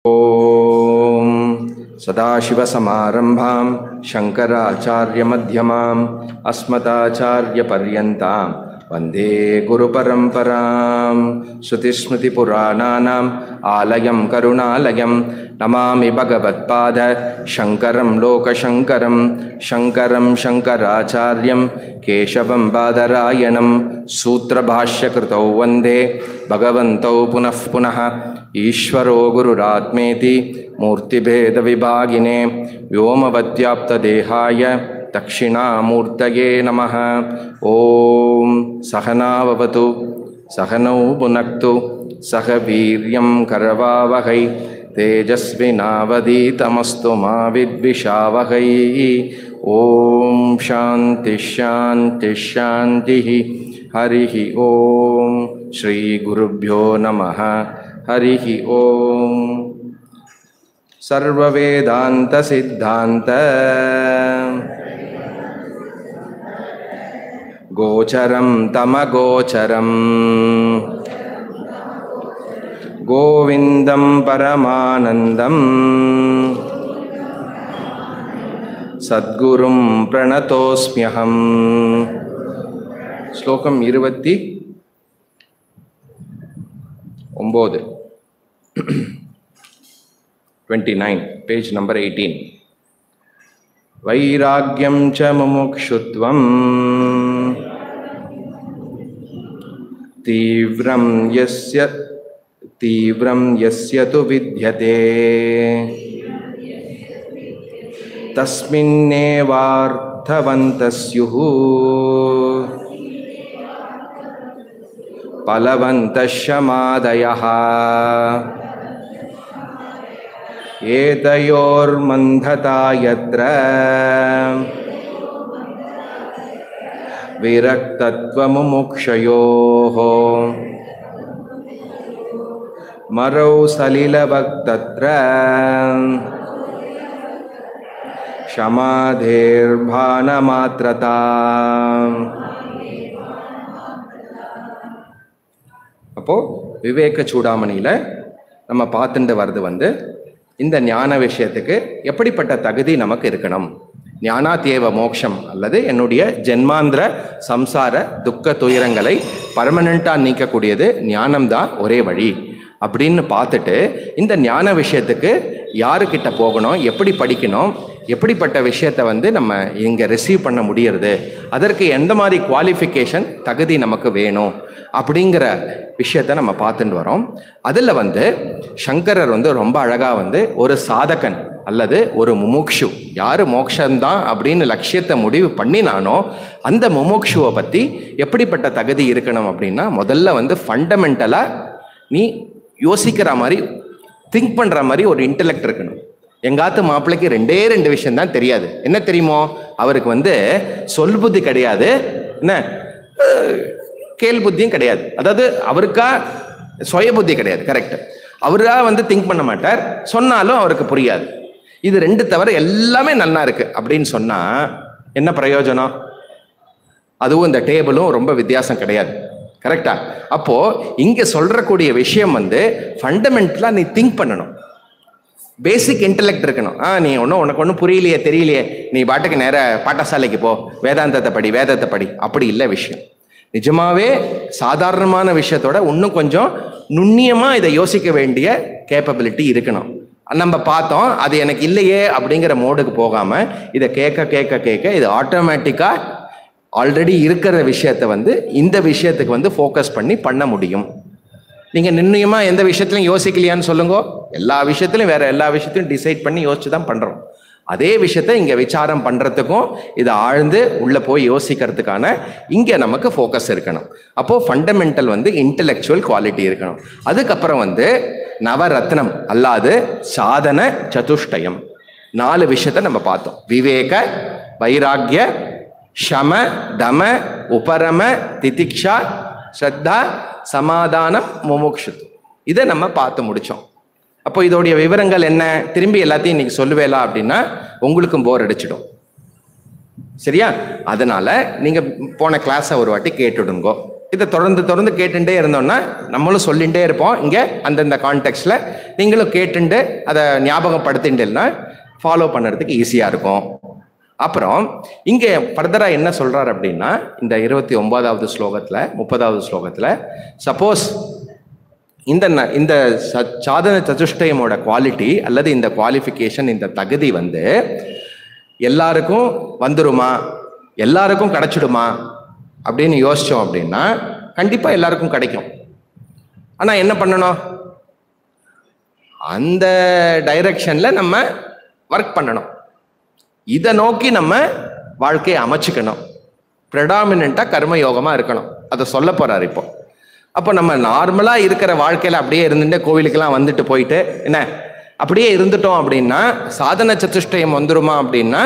ॐ सदाशिवसमारम्भां शङ्कराचार्यमध्यमाम् अस्मदाचार्यपर्यन्तां वन्दे गुरुपरम्परां श्रुतिस्मृतिपुराणानाम् आलयं करुणालयं नमामि भगवत्पाद शङ्करं लोकशङ्करं शङ्करं शङ्कराचार्यं केशवं बादरायणं सूत्रभाष्यकृतौ वन्दे भगवन्तौ पुनः पुनः ईश्वरो गुरुरात्मेति मूर्तिभेदविभागिने व्योमवद्व्याप्तदेहाय दक्षिणामूर्तये नमः ॐ सहनाववतु सहनौ पुनक्तु सह वीर्यं करवावहै तेजस्विनावदीतमस्तु मा विद्विषावहै ॐ शान्तिश्शान्तिश्शान्तिः हरिः ॐ श्रीगुरुभ्यो नमः हरिः ॐ सर्ववेदान्तसिद्धान्त गोचरं तमगोचरम् गोविन्दं परमानन्दम् सद्गुरुं प्रणतोऽस्म्यहम् ஸ்லோகம் இருபத்தி ஒம்பது twenty nine page number eighteen வைராக்கியம் ச முமுக்ஷுத்வம் तीव्रं यस्य तीव्रं यस्य तु विद्यते तस्मिन्नेवार्थवन्तः स्युः फलवन्तः शमादयः एतयोर्मन्धता यत्र विरक्तत्वमुमुक्षयोः मरौ सलिलवक्तत्र क्षमाधेर्भानमात्रता அப்போ விவேக சூடாமணியில நம்ம பார்த்துட்டு வர்றது வந்து இந்த ஞான விஷயத்துக்கு எப்படிப்பட்ட தகுதி நமக்கு இருக்கணும் ஞானாத்தேவ மோக்ஷம் அல்லது என்னுடைய ஜென்மாந்திர சம்சார துக்க துயரங்களை பர்மனண்ட்டாக நீக்கக்கூடியது ஞானம்தான் ஒரே வழி அப்படின்னு பார்த்துட்டு இந்த ஞான விஷயத்துக்கு யாருக்கிட்ட போகணும் எப்படி படிக்கணும் எப்படிப்பட்ட விஷயத்தை வந்து நம்ம இங்கே ரிசீவ் பண்ண முடியறது அதற்கு எந்த மாதிரி குவாலிஃபிகேஷன் தகுதி நமக்கு வேணும் அப்படிங்கிற விஷயத்த நம்ம பார்த்துட்டு வரோம் அதில் வந்து சங்கரர் வந்து ரொம்ப அழகாக வந்து ஒரு சாதகன் அல்லது ஒரு முமுக்ஷு யார் மோக்ஷந்தான் அப்படின்னு லட்சியத்தை முடிவு பண்ணினானோ அந்த முமுக்ஷுவை பற்றி எப்படிப்பட்ட தகுதி இருக்கணும் அப்படின்னா முதல்ல வந்து ஃபண்டமெண்டலாக நீ யோசிக்கிற மாதிரி திங்க் பண்ணுற மாதிரி ஒரு இன்டெலெக்ட் இருக்கணும் எங்காத்து மாப்பிள்ளைக்கு ரெண்டே ரெண்டு விஷயம் தான் தெரியாது என்ன தெரியுமோ அவருக்கு வந்து சொல் புத்தி கிடையாது என்ன அஹ், கேள் புத்தியும் கிடையாது அதாவது அவருக்கா சுய புத்தி கிடையாது கரெக்ட் அவரா வந்து திங்க் பண்ண மாட்டார் சொன்னாலும் அவருக்கு புரியாது இது ரெண்டு தவிர எல்லாமே நல்லா இருக்கு அப்படின்னு சொன்னா என்ன பிரயோஜனம் அதுவும் இந்த டேபிளும் ரொம்ப வித்தியாசம் கிடையாது கரெக்டா அப்போ இங்க சொல்றக்கூடிய விஷயம் வந்து ஃபண்டமெண்டலா நீ திங்க் பண்ணணும் பேசிக் இன்டெலெக்ட் இருக்கணும் ஆ நீ ஒன்றும் உனக்கு ஒன்றும் புரியலையே தெரியலையே நீ பாட்டுக்கு நேர பாட்டசாலைக்கு போ வேதாந்தத்தை படி வேதத்தை படி அப்படி இல்லை விஷயம் நிஜமாவே சாதாரணமான விஷயத்தோட இன்னும் கொஞ்சம் நுண்ணியமா இதை யோசிக்க வேண்டிய கேப்பபிலிட்டி இருக்கணும் நம்ம பார்த்தோம் அது எனக்கு இல்லையே அப்படிங்கிற மோடுக்கு போகாம இதை கேட்க கேட்க கேட்க இது ஆட்டோமேட்டிக்கா ஆல்ரெடி இருக்கிற விஷயத்தை வந்து இந்த விஷயத்துக்கு வந்து ஃபோக்கஸ் பண்ணி பண்ண முடியும் நீங்க நிர்ணயமா எந்த விஷயத்திலையும் யோசிக்கலையான்னு சொல்லுங்க எல்லா விஷயத்திலும் வேற எல்லா விஷயத்தையும் டிசைட் பண்ணி யோசிச்சு தான் பண்றோம் அதே விஷயத்த இங்க விசாரம் பண்றதுக்கும் இதை ஆழ்ந்து உள்ள போய் யோசிக்கிறதுக்கான இங்க நமக்கு ஃபோக்கஸ் இருக்கணும் அப்போ ஃபண்டமெண்டல் வந்து இன்டெலெக்சுவல் குவாலிட்டி இருக்கணும் அதுக்கப்புறம் வந்து நவரத்னம் அல்லாது சாதன சதுஷ்டயம் நாலு விஷயத்த நம்ம பார்த்தோம் விவேக வைராக்கிய ஷம தம உபரம திதிக்ஷா ஸ்ரத்தா சமாதானம் முமுக்ஷுத் இதை நம்ம பார்த்து முடிச்சோம் அப்போ இதோடைய விவரங்கள் என்ன திரும்பி எல்லாத்தையும் இன்னைக்கு சொல்லுவேலா அப்படின்னா உங்களுக்கும் போர் அடிச்சிடும் சரியா அதனால நீங்க போன கிளாஸை ஒரு வாட்டி கேட்டுடுங்கோ இதை தொடர்ந்து தொடர்ந்து கேட்டுட்டே இருந்தோம்னா நம்மளும் சொல்லிகிட்டே இருப்போம் இங்கே அந்தந்த கான்டெக்ட்ல நீங்களும் கேட்டுண்டு அதை ஞாபகப்படுத்திட்டுன்னா ஃபாலோ பண்ணுறதுக்கு ஈஸியாக இருக்கும் அப்புறம் இங்கே ஃபர்தராக என்ன சொல்றாரு அப்படின்னா இந்த இருபத்தி ஒன்பதாவது ஸ்லோகத்தில் முப்பதாவது ஸ்லோகத்தில் சப்போஸ் இந்த ந- இந்த ச- சாதன சதுஷ்டயமோட குவாலிட்டி அல்லது இந்த குவாலிஃபிகேஷன் இந்த தகுதி வந்து எல்லாருக்கும் வந்துருமா எல்லாருக்கும் கிடைச்சிடுமா அப்படின்னு யோசிச்சோம் அப்படின்னா கண்டிப்பா எல்லாருக்கும் கிடைக்கும் ஆனா என்ன பண்ணணும் அந்த டைரக்ஷன்ல நம்ம ஒர்க் பண்ணணும் இதை நோக்கி நம்ம வாழ்க்கையை அமைச்சுக்கணும் ப்ரெடாமினண்ட்டாக கர்மயோகமாக இருக்கணும் அதை சொல்ல போறாரு இப்போ அப்போ நம்ம நார்மலாக இருக்கிற வாழ்க்கையில் அப்படியே இருந்துட்டு கோவிலுக்கெல்லாம் வந்துட்டு போயிட்டு என்ன அப்படியே இருந்துட்டோம் அப்படின்னா சாதன சதுஷ்டயம் வந்துருமா அப்படின்னா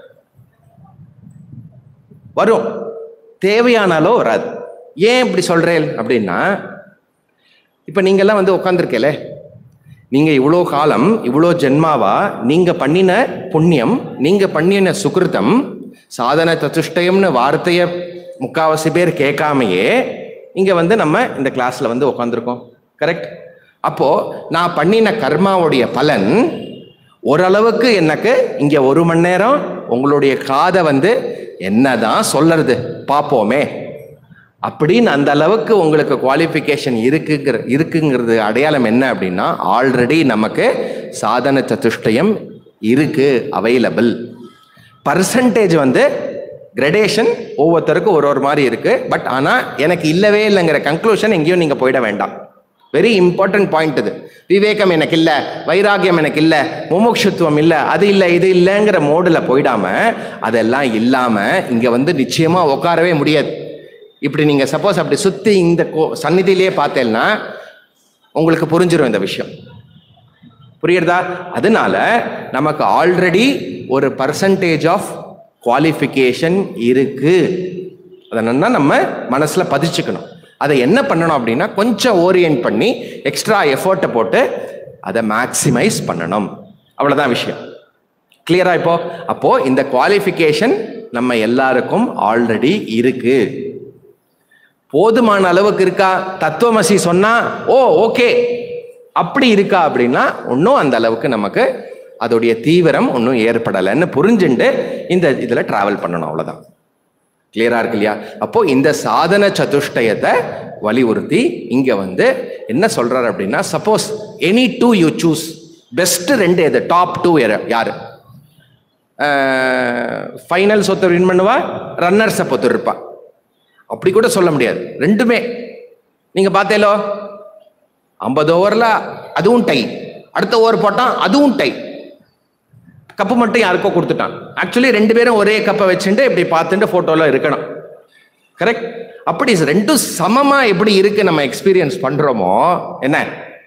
வரும் தேவையானாலோ வராது ஏன் இப்படி சொல்றேன் அப்படின்னா இப்போ நீங்கெல்லாம் வந்து உட்காந்துருக்கேலே நீங்க இவ்வளோ காலம் இவ்வளோ ஜென்மாவா நீங்க பண்ணின புண்ணியம் நீங்க பண்ணின சுகிருதம் சாதன சதுஷ்டயம்னு வார்த்தைய முக்காவாசி பேர் கேட்காமையே இங்க வந்து நம்ம இந்த கிளாஸ்ல வந்து உட்காந்துருக்கோம் கரெக்ட் அப்போ நான் பண்ணின கர்மாவுடைய பலன் ஓரளவுக்கு எனக்கு இங்க ஒரு மணி நேரம் உங்களுடைய காதை வந்து என்னதான் சொல்லறது பார்ப்போமே அப்படின்னு அந்த அளவுக்கு உங்களுக்கு குவாலிஃபிகேஷன் இருக்குங்கிற இருக்குங்கிறது அடையாளம் என்ன அப்படின்னா ஆல்ரெடி நமக்கு சாதன சதுஷ்டயம் இருக்கு அவைலபிள் பர்சன்டேஜ் வந்து கிரடேஷன் ஒவ்வொருத்தருக்கும் ஒரு ஒரு மாதிரி இருக்கு பட் ஆனால் எனக்கு இல்லவே இல்லைங்கிற கன்க்ளூஷன் எங்கேயும் நீங்கள் போயிட வேண்டாம் வெரி இம்பார்ட்டன்ட் பாயிண்ட் இது விவேகம் எனக்கு இல்லை வைராகியம் எனக்கு இல்லை முமுட்சுத்துவம் இல்லை அது இல்லை இது இல்லைங்கிற மோடில் போயிடாம அதெல்லாம் இல்லாமல் இங்கே வந்து நிச்சயமாக உட்காரவே முடியாது இப்படி நீங்கள் சப்போஸ் அப்படி சுற்றி இந்த கோ- சந்நிதியிலேயே பார்த்தேன்னா உங்களுக்கு புரிஞ்சிடும் இந்த விஷயம் புரியுறதா அதனால நமக்கு ஆல்ரெடி ஒரு பர்சன்டேஜ் ஆஃப் குவாலிஃபிகேஷன் இருக்கு அதை நல்லா நம்ம மனசுல பதிச்சுக்கணும் அதை என்ன பண்ணணும் அப்படின்னா கொஞ்சம் ஓரியன்ட் பண்ணி எக்ஸ்ட்ரா எஃபோர்ட்டை போட்டு அதை மேக்சிமைஸ் பண்ணணும் அவ்வளவுதான் விஷயம் கிளியரா இப்போ அப்போ இந்த குவாலிஃபிகேஷன் நம்ம எல்லாருக்கும் ஆல்ரெடி இருக்கு போதுமான அளவுக்கு இருக்கா தத்துவமசி சொன்னா ஓ ஓகே அப்படி இருக்கா அப்படின்னா இன்னும் அந்த அளவுக்கு நமக்கு அதோடைய தீவிரம் ஒன்றும் ஏற்படலைன்னு புரிஞ்சுண்டு இந்த இதில் டிராவல் பண்ணணும் அவ்வளோதான் கிளியரா இருக்கு இல்லையா அப்போ இந்த சாதன சதுஷ்டயத்தை வலியுறுத்தி இங்க வந்து என்ன சொல்றாரு அப்படின்னா suppose any two you choose best ரெண்டு எது டாப் டூ யாரு ஃபைனல்ஸ் ஒருத்தர் வின் பண்ணுவா ரன்னர்ஸை பொறுத்தர் இருப்பா அப்படி கூட சொல்ல முடியாது ரெண்டுமே நீங்க பார்த்தேலோ ஐம்பது ஓவர்ல அதுவும் டை அடுத்த ஓவர் போட்டான் அதுவும் டை கப்பு மட்டும் யாருக்கோ கொடுத்துட்டான் ஆக்சுவலி ரெண்டு பேரும் ஒரே கப்பை வச்சுட்டு இப்படி பார்த்துட்டு போட்டோல இருக்கணும் கரெக்ட் அப்படி ரெண்டும் சமமா எப்படி இருக்கு நம்ம எக்ஸ்பீரியன்ஸ் பண்றோமோ என்ன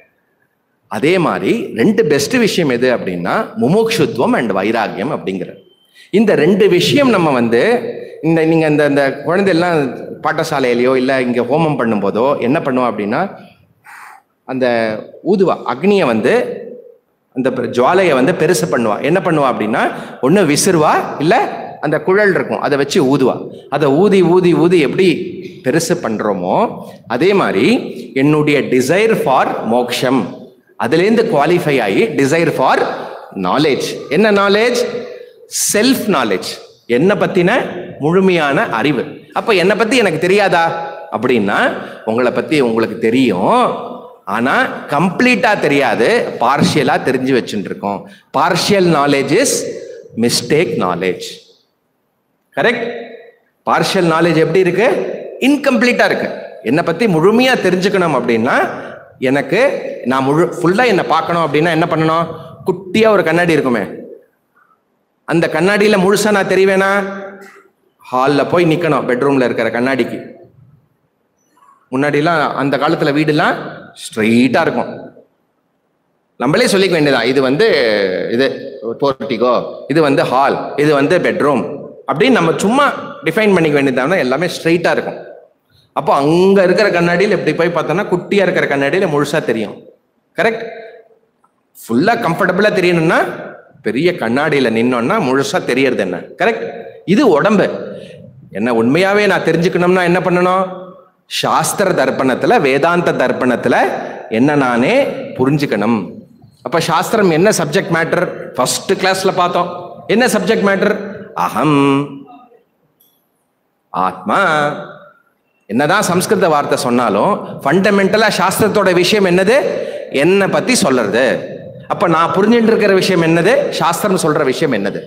அதே மாதிரி ரெண்டு பெஸ்ட் விஷயம் எது அப்படின்னா முமுட்சுத்துவம் அண்ட் வைராகியம் அப்படிங்கிற இந்த ரெண்டு விஷயம் நம்ம வந்து இந்த நீங்க இந்த இந்த குழந்தையெல்லாம் பாட்டசாலையிலையோ இல்லை இங்க ஹோமம் பண்ணும்போதோ என்ன பண்ணுவோம் அப்படின்னா அந்த ஊதுவா அக்னியை வந்து அந்த பெ- ஜுவாலையை வந்து பெருசு பண்ணுவா என்ன பண்ணுவா அப்படின்னா ஒன்று விசிறுவா இல்லை அந்த குழல் இருக்கும் அதை வச்சு ஊதுவா அதை ஊதி ஊதி ஊதி எப்படி பெருசு பண்றோமோ அதே மாதிரி என்னுடைய டிசைர் ஃபார் மோக்ஷம் அதுலேருந்து குவாலிஃபை ஆகி டிசைர் ஃபார் நாலேஜ் என்ன நாலேஜ் செல்ஃப் நாலேஜ் என்னை பத்தின முழுமையான அறிவு அப்ப என்னை பத்தி எனக்கு தெரியாதா அப்படின்னா உங்களை பத்தி உங்களுக்கு தெரியும் ஆனா கம்ப்ளீட்டா தெரியாது பார்ஷியலா தெரிஞ்சு வச்சுட்டு இருக்கோம் partial knowledge is mistake knowledge correct partial knowledge எப்படி இருக்கு இன்கம்ப்ளீட்டா இருக்கு என்னை பத்தி முழுமையா தெரிஞ்சுக்கணும் அப்படின்னா எனக்கு நான் முழு ஃபுல்லா என்னை பார்க்கணும் அப்படின்னா என்ன பண்ணணும் குட்டியா ஒரு கண்ணாடி இருக்குமே அந்த கண்ணாடியில முழுசா நான் தெரியவேனா ஹாலில் போய் நிக்கணும் பெட்ரூம்ல இருக்கிற கண்ணாடிக்கு முன்னாடிலாம் அந்த காலத்துல வீடுலாம் ஸ்ட்ரெயிட்டா இருக்கும் நம்மளே சொல்லிக்க வேண்டியதான் இது வந்து இது போர்ட்டிகோ இது வந்து ஹால் இது வந்து பெட்ரூம் அப்படின்னு நம்ம சும்மா டிஃபைன் பண்ணிக்க வேண்டியதான எல்லாமே ஸ்ட்ரெயிட்டா இருக்கும் அப்போ அங்க இருக்கிற கண்ணாடியில் இப்படி போய் பார்த்தோம்னா குட்டியா இருக்கிற கண்ணாடியில முழுசா தெரியும் கரெக்ட் ஃபுல்லா கம்ஃபர்டபுளா தெரியணும்னா பெரிய கண்ணாடியில நின்னோம்னா முழுசா தெரியறது என்ன கரெக்ட் இது உடம்பு என்ன உண்மையாவே நான் தெரிஞ்சுக்கணும்னா என்ன பண்ணணும் சாஸ்திர தர்ப்பணத்துல வேதாந்த தர்ப்பணத்துல என்ன நானே புரிஞ்சுக்கணும் அப்ப சாஸ்திரம் என்ன சப்ஜெக்ட் மேட்டர் ஃபர்ஸ்ட் கிளாஸ்ல பார்த்தோம் என்ன சப்ஜெக்ட் மேட்டர் அகம் ஆத்மா என்னதான் சம்ஸ்கிருத வார்த்தை சொன்னாலும் ஃபண்டமெண்டலா சாஸ்திரத்தோட விஷயம் என்னது என்னை பத்தி சொல்றது அப்ப நான் புரிஞ்சுட்டு இருக்கிற விஷயம் என்னது சாஸ்திரம் சொல்ற விஷயம் என்னது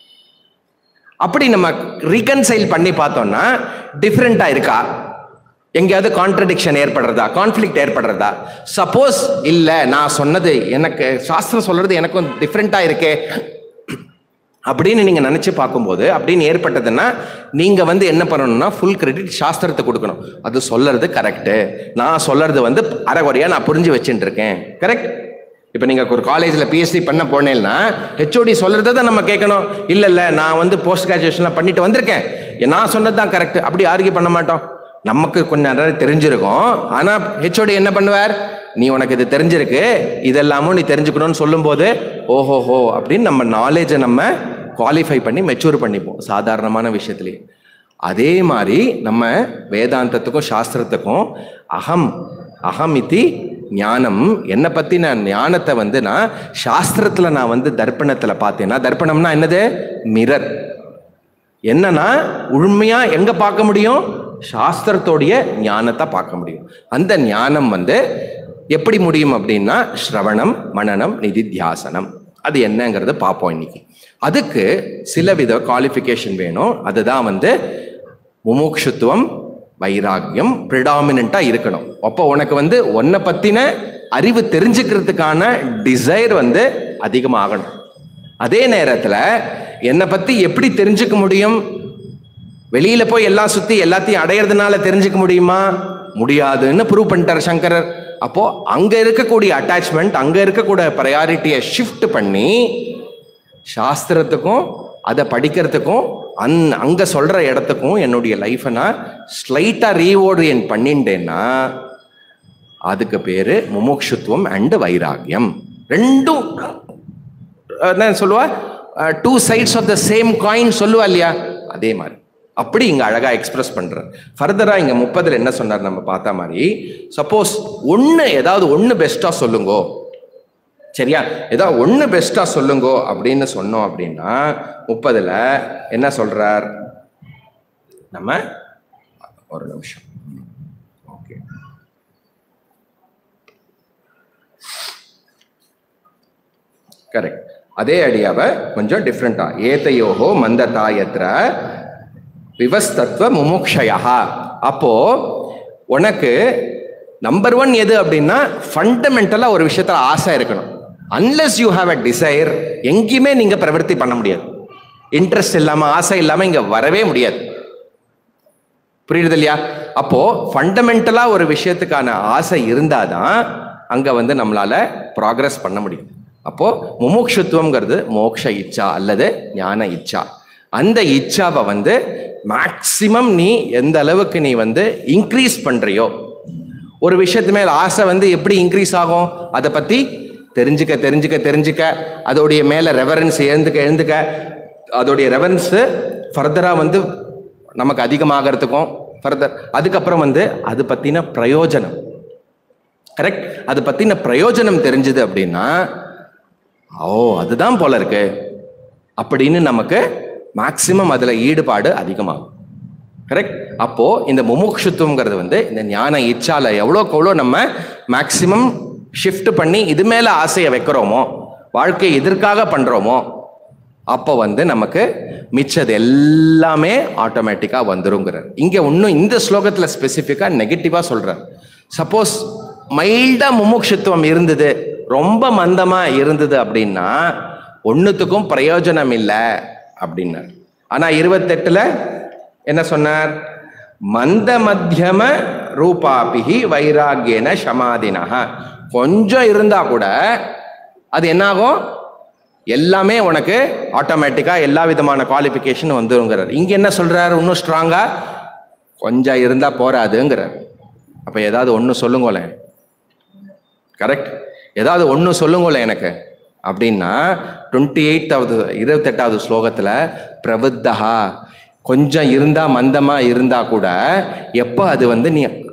அப்படி நம்ம ரீகன்சைல் பண்ணி பார்த்தோம்னா டிஃப்ரெண்டா இருக்கா எங்கேயாவது கான்ட்ரடிக்ஷன் ஏற்படுறதா கான்ஃப்ளிக்ட் ஏற்படுறதா சப்போஸ் இல்ல நான் சொன்னது எனக்கு சாஸ்திரம் சொல்றது எனக்கும் டிஃப்ரெண்டா இருக்கே அப்படின்னு நீங்க நினைச்சு பார்க்கும்போது அப்படின்னு ஏற்பட்டதுன்னா நீங்க வந்து என்ன பண்ணணும்னா ஃபுல் கிரெடிட் சாஸ்திரத்தை கொடுக்கணும் அது சொல்லறது கரெக்ட் நான் சொல்லறது வந்து அரைகுறையா நான் புரிஞ்சு வச்சுட்டு இருக்கேன் கரெக்ட் இப்போ நீங்க ஒரு காலேஜ்ல பிஎஸ்சி பண்ண போனேன்னா ஹெச்ஓடி சொல்றதை தான் நம்ம கேட்கணும் இல்ல இல்ல நான் வந்து போஸ்ட் கிராஜுவேஷன்லாம் பண்ணிட்டு வந்திருக்கேன் நான் சொன்னது தான் கரெக்ட் அப்படி ஆர்கியூ பண்ண மாட்டோம் நமக்கு கொஞ்சம் நிறைய தெரிஞ்சிருக்கும் ஆனா ஹெச்ஓடி என்ன பண்ணுவார் நீ உனக்கு இது தெரிஞ்சிருக்கு இதெல்லாமும் நீ தெரிஞ்சுக்கணும்னு சொல்லும்போது ஓஹோஹோ அப்படின்னு நம்ம நாலேஜை நம்ம குவாலிஃபை பண்ணி மெச்சூர் பண்ணிப்போம் சாதாரணமான விஷயத்துலயே அதே மாதிரி நம்ம வேதாந்தத்துக்கும் சாஸ்திரத்துக்கும் அகம் அகம் இத்தி ஞானம் என்னை பத்தி நான் ஞானத்தை வந்து நான் சாஸ்திரத்துல நான் வந்து தர்ப்பணத்துல பார்த்தேன்னா தர்ப்பணம்னா என்னது மிரர் என்னன்னா உண்மையா எங்க பார்க்க முடியும் சாஸ்திரத்தோடைய ஞானத்தை பார்க்க முடியும் அந்த ஞானம் வந்து எப்படி முடியும் அப்படின்னா ஸ்ரவணம் மனனம் நிதித்தியாசனம் அது என்னங்கிறத பார்ப்போம் இன்னைக்கு அதுக்கு சில வித குவாலிஃபிகேஷன் வேணும் அதுதான் வந்து முமுட்சுத்துவம் வைராக்கியம் ப்ரிடாமினா இருக்கணும் அப்போ உனக்கு வந்து உன்னை பத்தின அறிவு தெரிஞ்சுக்கிறதுக்கான டிசைர் வந்து அதிகமாகணும் அதே நேரத்துல என்னை பத்தி எப்படி தெரிஞ்சுக்க முடியும் வெளியில போய் எல்லாம் சுத்தி எல்லாத்தையும் அடையிறதுனால தெரிஞ்சுக்க முடியுமா முடியாதுன்னு ப்ரூவ் பண்ணிட்டார் சங்கரர் அப்போ அங்க இருக்கக்கூடிய அட்டாச்மெண்ட் அங்க இருக்கக்கூடிய ப்ரையாரிட்டியை ஷிஃப்ட் பண்ணி சாஸ்திரத்துக்கும் அதை படிக்கிறதுக்கும் அந் அங்க சொல்ற இடத்துக்கும் என்னுடைய லைஃபை நான் ஸ்லைட்டா ரீஓரியன் பண்ணிட்டேன்னா அதுக்கு பேரு முமுட்சுத்துவம் அண்ட் வைராகியம் ரெண்டும் என்ன சொல்லுவா two sides of the same coin சொல்லுவா இல்லையா அதே மாதிரி அப்படி இங்க அழகா எக்ஸ்பிரஸ் பண்ற ஃபர்தரா இங்க முப்பதுல என்ன சொன்னார் நம்ம பார்த்த மாதிரி சப்போஸ் ஒண்ணு ஏதாவது ஒண்ணு பெஸ்டா சொல்லுங்கோ சரியா ஏதாவது ஒண்ணு பெஸ்டா சொல்லுங்கோ அப்படின்னு சொன்னோம் அப்படின்னா முப்பதுல என்ன சொல்றார் நம்ம ஒரு நிமிஷம் ஓகே கரெக்ட் அதே அடியாவ கொஞ்சம் டிஃப்ரெண்டா ஏதையோகோ மந்ததாயத்ர விவஸ்தத்வ முமுக்ஷயா அப்போ உனக்கு நம்பர் ஒன் எது அப்படின்னா ஃபண்டமெண்டலா ஒரு விஷயத்துல ஆசை இருக்கணும் unless you have a desire எங்கேயுமே நீங்க பிரவர்த்தி பண்ண முடியாது இன்ட்ரெஸ்ட் இல்லாம ஆசை இல்லாம இங்க வரவே முடியாது புரியுது இல்லையா அப்போ ஃபண்டமெண்டலா ஒரு விஷயத்துக்கான ஆசை இருந்தாதான் அங்க வந்து நம்மளால ப்ராக்ரஸ் பண்ண முடியும் அப்போ முமுட்சுத்துவம்ங்கிறது மோக்ஷ இச்சா அல்லது ஞான இச்சா அந்த இச்சாவை வந்து மேக்சிமம் நீ எந்த அளவுக்கு நீ வந்து இன்க்ரீஸ் பண்றியோ ஒரு விஷயத்து மேல ஆசை வந்து எப்படி இன்க்ரீஸ் ஆகும் அதை பத்தி தெரிஞ்சுக்க தெரிஞ்சுக்க தெரிஞ்சுக்க அதோடைய மேல ரெவரன்ஸ் எழுந்துக்க எழுந்துக்க அதோடைய ரெவரன்ஸ் ஃபர்தரா வந்து நமக்கு அதிகமாகறதுக்கும் ஃபர்தர் அதுக்கப்புறம் வந்து அது பத்தின பிரயோஜனம் கரெக்ட் அது பத்தின பிரயோஜனம் தெரிஞ்சது அப்படின்னா ஓ அதுதான் போல இருக்கு அப்படின்னு நமக்கு மேக்சிமம் அதுல ஈடுபாடு அதிகமாகும் கரெக்ட் அப்போ இந்த முமுட்சுத்துவங்கிறது வந்து இந்த ஞான இச்சால எவ்வளோக்கு எவ்வளோ நம்ம மேக்சிமம் ஷிஃப்ட் பண்ணி இது மேல ஆசையை வைக்கிறோமோ வாழ்க்கையை எதற்காக பண்றோமோ அப்போ வந்து நமக்கு மிச்சது எல்லாமே ஆட்டோமேட்டிக்கா வந்துருங்கிறார் இங்க இன்னும் இந்த ஸ்லோகத்துல ஸ்பெசிஃபிக்கா நெகட்டிவா சொல்றார் சப்போஸ் மைல்டா முமுட்சுத்துவம் இருந்தது ரொம்ப மந்தமா இருந்தது அப்படின்னா ஒண்ணுத்துக்கும் பிரயோஜனம் இல்லை அப்படின்னார் ஆனா இருபத்தெட்டுல என்ன சொன்னார் மந்த மத்தியம ரூபாபிகி வைராகியன சமாதினக கொஞ்சம் இருந்தா கூட அது என்னாகும் எல்லாமே உனக்கு ஆட்டோமேட்டிக்கா எல்லா விதமான குவாலிஃபிகேஷன் வந்துருங்கிறார் இங்க என்ன சொல்றாரு இன்னும் ஸ்ட்ராங்கா கொஞ்சம் இருந்தா போறாதுங்கிறார் அப்ப ஏதாவது ஒண்ணு சொல்லுங்களேன் கரெக்ட் ஏதாவது ஒண்ணு சொல்லுங்களேன் எனக்கு அப்படின்னா டுவெண்ட்டி எயித்தாவது இருபத்தெட்டாவது ஸ்லோகத்துல பிரபுத்தகா கொஞ்சம் இருந்தா மந்தமா இருந்தா கூட எப்போ அது வந்து நீ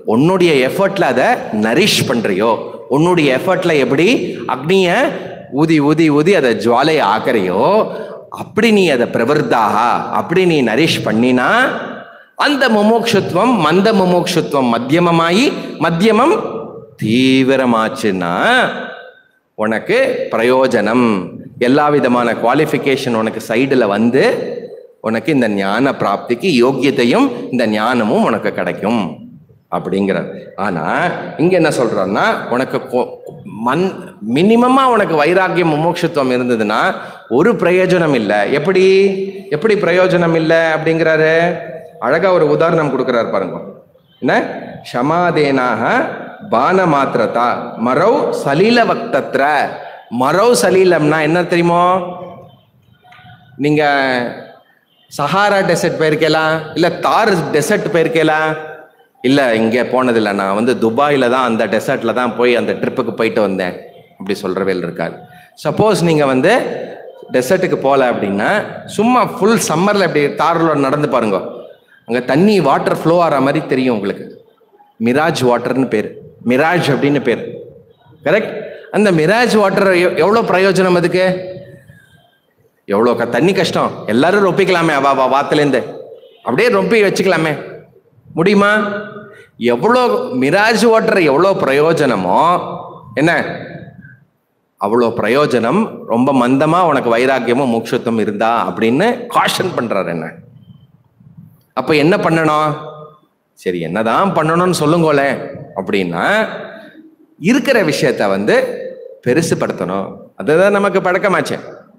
உன்னுடைய எஃபர்ட்ல அதை நரிஷ் பண்றியோ உன்னுடைய எஃபர்ட்ல எப்படி அக்னிய ஊதி ஊதி ஊதி அதை ஜுவாலையை ஆக்கறியோ அப்படி நீ அதை பிரவர்த்தாக அப்படி நீ நரிஷ் பண்ணினா அந்த முமோக்ஷத்துவம் மந்த முமோக்ஷத்துவம் மத்தியமமாயி மத்தியமம் தீவிரமாச்சுன்னா உனக்கு பிரயோஜனம் எல்லா விதமான குவாலிஃபிகேஷன் உனக்கு சைடில் வந்து உனக்கு இந்த ஞான பிராப்திக்கு யோக்கியத்தையும் இந்த ஞானமும் உனக்கு கிடைக்கும் அப்படிங்கிறார் ஆனா இங்க என்ன சொல்றோம்னா உனக்கு கொ- மன் மினிமமா உனக்கு வைராக்கியம் முமோட்சத்துவம் இருந்ததுன்னா ஒரு பிரயோஜனம் இல்லை எப்படி எப்படி பிரயோஜனம் இல்லை அப்படிங்கிறாரு அழகா ஒரு உதாரணம் கொடுக்கிறார் பாருங்க என்ன ஷமாதேனாக பான மாத்திரதா மரவ் சலீல வக்தத்ர மரவ் சலீலம்னா என்ன தெரியுமோ நீங்க சஹாரா டெசர்ட் போயிருக்கலாம் இல்ல தார் டெசர்ட் போயிருக்கலாம் இல்ல இங்க போனதில்ல நான் வந்து துபாயில தான் அந்த டெசர்ட்ல தான் போய் அந்த ட்ரிப்புக்கு போயிட்டு வந்தேன் அப்படி சொல்றவேல் இருக்காது சப்போஸ் நீங்க வந்து டெசர்ட்டுக்கு போகல அப்படின்னா சும்மா ஃபுல் சம்மர்ல இப்படி தாரில் நடந்து பாருங்க அங்க தண்ணி வாட்டர் ஃப்ளோ ஆகிற மாதிரி தெரியும் உங்களுக்கு மிராஜ் வாட்டர்னு பேர் மிராஜ் அப்படின்னு பேர் கரெக்ட் அந்த மிராஜ் வாட்டர் எவ்வளோ பிரயோஜனம் அதுக்கு எவ்வளோ க தண்ணி கஷ்டம் எல்லாரும் ரொப்பிக்கலாமே வா வா வாத்துலேருந்து அப்படியே ரொப்பி வச்சுக்கலாமே முடியுமா எவ்வளோ மிராஜ் வாட்டர் எவ்வளோ பிரயோஜனமோ என்ன அவ்வளோ பிரயோஜனம் ரொம்ப மந்தமா உனக்கு வைராக்கியமும் மோட்சத்துவம் இருந்தா அப்படின்னு காஷன் பண்றாரு என்ன அப்ப என்ன பண்ணணும் சரி என்னதான் பண்ணணும்னு சொல்லுங்களே அப்படின்னா இருக்கிற விஷயத்த வந்து பெருசுப்படுத்தணும் அதுதான் நமக்கு பழக்கமாச்சே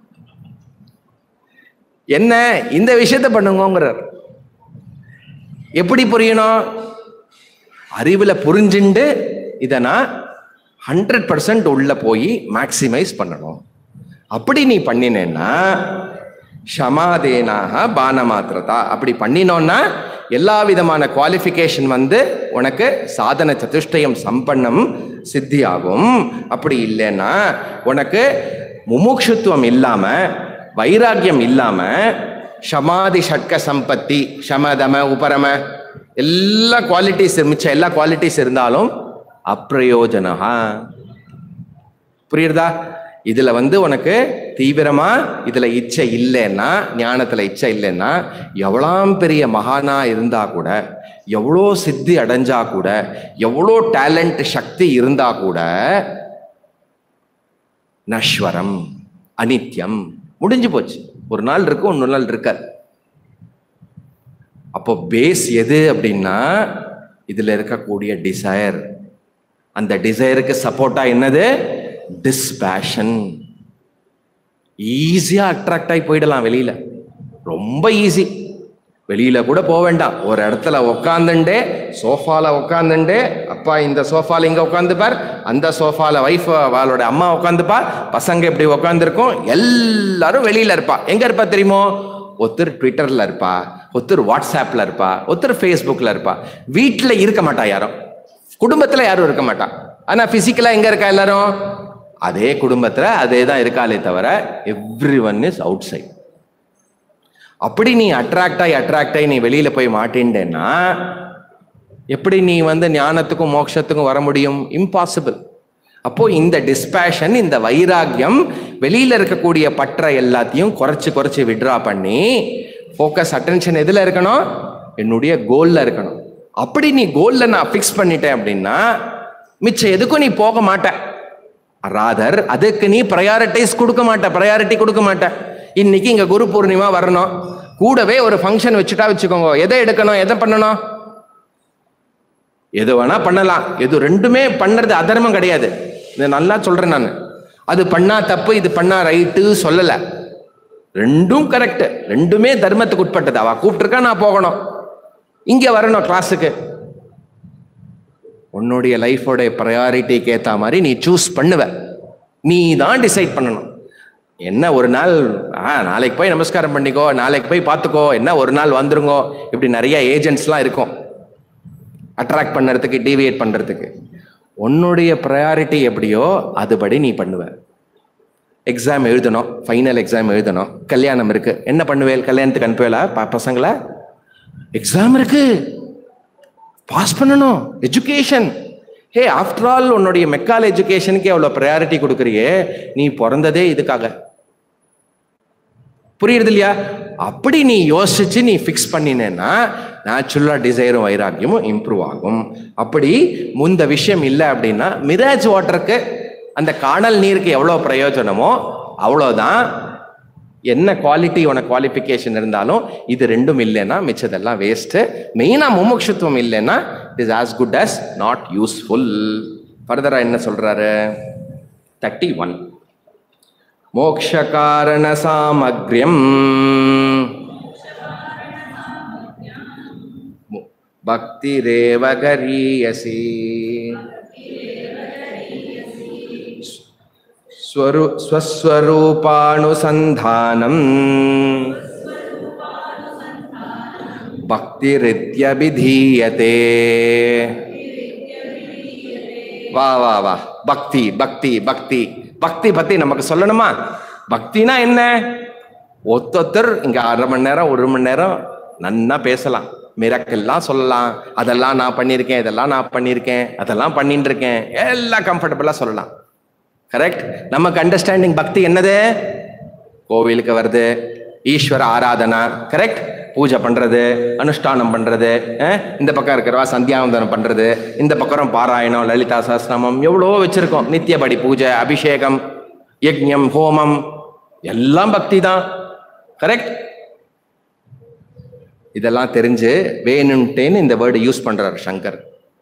என்ன இந்த விஷயத்த பண்ணுங்கங்கிறார் எப்படி புரியணும் அறிவுல புரிஞ்சுண்டு இதை நான் ஹண்ட்ரட் பர்சன்ட் உள்ள போய் மேக்சிமைஸ் பண்ணணும் அப்படி நீ பண்ணினேன்னா ஷமாதேனாக பான மாத்திரதா அப்படி பண்ணினோன்னா எல்லா விதமான குவாலிஃபிகேஷன் வந்து உனக்கு சாதன சதுஷ்டயம் சம்பன்னம் சித்தியாகும் அப்படி இல்லைன்னா உனக்கு முமுட்சுத்துவம் இல்லாம வைராக்கியம் இல்லாம ஷமாதி ஷட்க சம்பத்தி ஷமதம உபரம எல்லா குவாலிட்டிஸ் மிச்சம் எல்லா குவாலிட்டிஸ் இருந்தாலும் அப்பிரயோஜனஹா புரியுறதா இதுல வந்து உனக்கு தீவிரமா இதுல இச்சை இல்லைன்னா ஞானத்துல இச்சை இல்லைன்னா எவ்வளோ பெரிய மகானா இருந்தா கூட எவ்வளோ சித்தி அடைஞ்சா கூட எவ்வளோ டேலண்ட் சக்தி இருந்தா கூட நஸ்வரம் அனித்யம் முடிஞ்சு போச்சு ஒரு நாள் இருக்கும் இன்னொரு நாள் இருக்காது அப்போ பேஸ் எது அப்படின்னா இதுல இருக்கக்கூடிய டிசையர் அந்த டிசைருக்கு சப்போர்ட்டா என்னது டிஸ்பேஷன் ஈஸியா அட்ராக்ட் ஆகி போயிடலாம் வெளியில ரொம்ப ஈஸி வெளியில கூட போக வேண்டாம் ஒரு இடத்துல உக்காந்துண்டே சோஃபால உட்காந்துண்டே அப்பா இந்த சோஃபால இங்க உட்காந்துப்பார் அந்த சோஃபால ஒய்ஃப் அவளோட அம்மா உட்காந்துப்பா பசங்க இப்படி உட்காந்துருக்கும் எல்லாரும் வெளியில இருப்பா எங்க இருப்பா தெரியுமோ ஒருத்தர் ட்விட்டர்ல இருப்பா ஒருத்தர் வாட்ஸ்அப்ல இருப்பா ஒருத்தர் ஃபேஸ்புக்ல இருப்பா வீட்டில் இருக்க மாட்டா யாரும் குடும்பத்துல யாரும் இருக்க மாட்டா ஆனா பிசிக்கலா எங்க இருக்கா எல்லாரும் அதே குடும்பத்துல அதே தான் இருக்காளே தவிர everyone is outside அப்படி நீ அட்ராக்ட் ஆகி அட்ராக்ட் ஆகி நீ வெளியில போய் மாட்டேன்னா எப்படி நீ வந்து ஞானத்துக்கும் மோட்சத்துக்கும் வர முடியும் இம்பாசிபிள் அப்போ இந்த டிஸ்பேஷன் இந்த வைராக்கியம் வெளியில இருக்கக்கூடிய பற்ற எல்லாத்தையும் குறைச்சு குறைச்சு விட்ரா பண்ணி ஃபோக்கஸ் அட்டென்ஷன் எதுல இருக்கணும் என்னுடைய கோல்ல இருக்கணும் அப்படி நீ கோல்ல நான் ஃபிக்ஸ் பண்ணிட்டேன் அப்படின்னா மிச்சம் எதுக்கும் நீ போக மாட்ட ராதர் அதுக்கு நீ ப்ரையாரிட்டைஸ் கொடுக்க மாட்ட ப்ரையாரிட்டி கொடுக்க மாட்ட இன்னைக்கு இங்க குரு பூர்ணிமா வரணும் கூடவே ஒரு ஃபங்க்ஷன் வச்சுட்டா வச்சுக்கோங்க எதை எடுக்கணும் எதை பண்ணணும் எது வேணா பண்ணலாம் எது ரெண்டுமே பண்ணுறது அதர்மம் கிடையாது இதை நல்லா சொல்றேன் நான் அது பண்ணா தப்பு இது பண்ணா ரைட்டு சொல்லல ரெண்டும் கரெக்ட் ரெண்டுமே தர்மத்துக்கு உட்பட்டது அவ கூப்பிட்டுருக்கா நான் போகணும் இங்க வரணும் கிளாஸுக்கு உன்னுடைய லைஃபோட ப்ரையாரிட்டிக்கு ஏற்ற மாதிரி நீ சூஸ் பண்ணுவ நீ தான் டிசைட் பண்ணணும் என்ன ஒரு நாள் ஆ நாளைக்கு போய் நமஸ்காரம் பண்ணிக்கோ நாளைக்கு போய் பார்த்துக்கோ என்ன ஒரு நாள் வந்துருங்கோ இப்படி நிறைய ஏஜென்ட்ஸ்லாம் இருக்கும் அட்ராக்ட் பண்ணுறதுக்கு டீவியேட் பண்ணுறதுக்கு உன்னுடைய ப்ரையாரிட்டி எப்படியோ அதுபடி நீ பண்ணுவ எக்ஸாம் எழுதணும் ஃபைனல் எக்ஸாம் எழுதணும் கல்யாணம் இருக்கு என்ன பண்ணுவேல் கல்யாணத்துக்கு அனுப்புவேலா ப- பசங்கள எக்ஸாம் இருக்கு பாஸ் பண்ணணும் எஜுகேஷன் ஹே ஆஃப்டர் ஆல் உன்னுடைய மெக்கால் எஜுகேஷனுக்கு எவ்வளோ ப்ரையாரிட்டி கொடுக்குறியே நீ பிறந்ததே இதுக்காக புரியுறது இல்லையா அப்படி நீ யோசிச்சு நீ ஃபிக்ஸ் பண்ணினேன்னா நேச்சுரலா டிசைரும் வைராக்கியமும் இம்ப்ரூவ் ஆகும் அப்படி முந்த விஷயம் இல்லை அப்படின்னா மிராஜ் வாட்டருக்கு அந்த காணல் நீருக்கு எவ்வளோ பிரயோஜனமோ அவ்வளோதான் என்ன குவாலிட்டி உனக்கு குவாலிஃபிகேஷன் இருந்தாலும் இது ரெண்டும் இல்லைன்னா மிச்சதெல்லாம் வேஸ்ட்டு மெயினாக முமுட்சுத்துவம் இல்லைன்னா it is as good as not useful ஃபர்தராக என்ன சொல்கிறாரு தேர்ட்டி ஒன் मोक्षकारणसामग्र्यम् भक्तिरेव गरीयसी स्वरु स्वस्वरूपानुसन्धानम् भक्तिरित्यभिधीयते வா வா வா பக்தி பக்தி பக்தி பக்தி பத்தி நமக்கு சொல்லணுமா பக்தினா என்ன ஒத்தொத்தர் இங்க அரை மணி நேரம் ஒரு மணி நேரம் நன்னா பேசலாம் மிரக்கெல்லாம் சொல்லலாம் அதெல்லாம் நான் பண்ணியிருக்கேன் இதெல்லாம் நான் பண்ணியிருக்கேன் அதெல்லாம் பண்ணிட்டு இருக்கேன் எல்லாம் கம்ஃபர்டபுளாக சொல்லலாம் கரெக்ட் நமக்கு அண்டர்ஸ்டாண்டிங் பக்தி என்னது கோவிலுக்கு வருது ஈஸ்வர ஆராதனா கரெக்ட் பூஜை பண்றது அனுஷ்டானம் பண்றது அஹ், இந்த பக்கம் இருக்கிறவா சந்தியாவந்தனம் பண்றது இந்த பக்கம் பாராயணம் லலிதா சஹஸ்ரநாமம் எவ்வளோ வச்சிருக்கோம் நித்தியபடி பூஜை அபிஷேகம் யஜ்ஞம் ஹோமம் எல்லாம் பக்தி தான் கரெக்ட் இதெல்லாம் தெரிஞ்சு வேணும்ட்டேன்னு இந்த வேர்டு யூஸ் பண்றாரு சங்கர்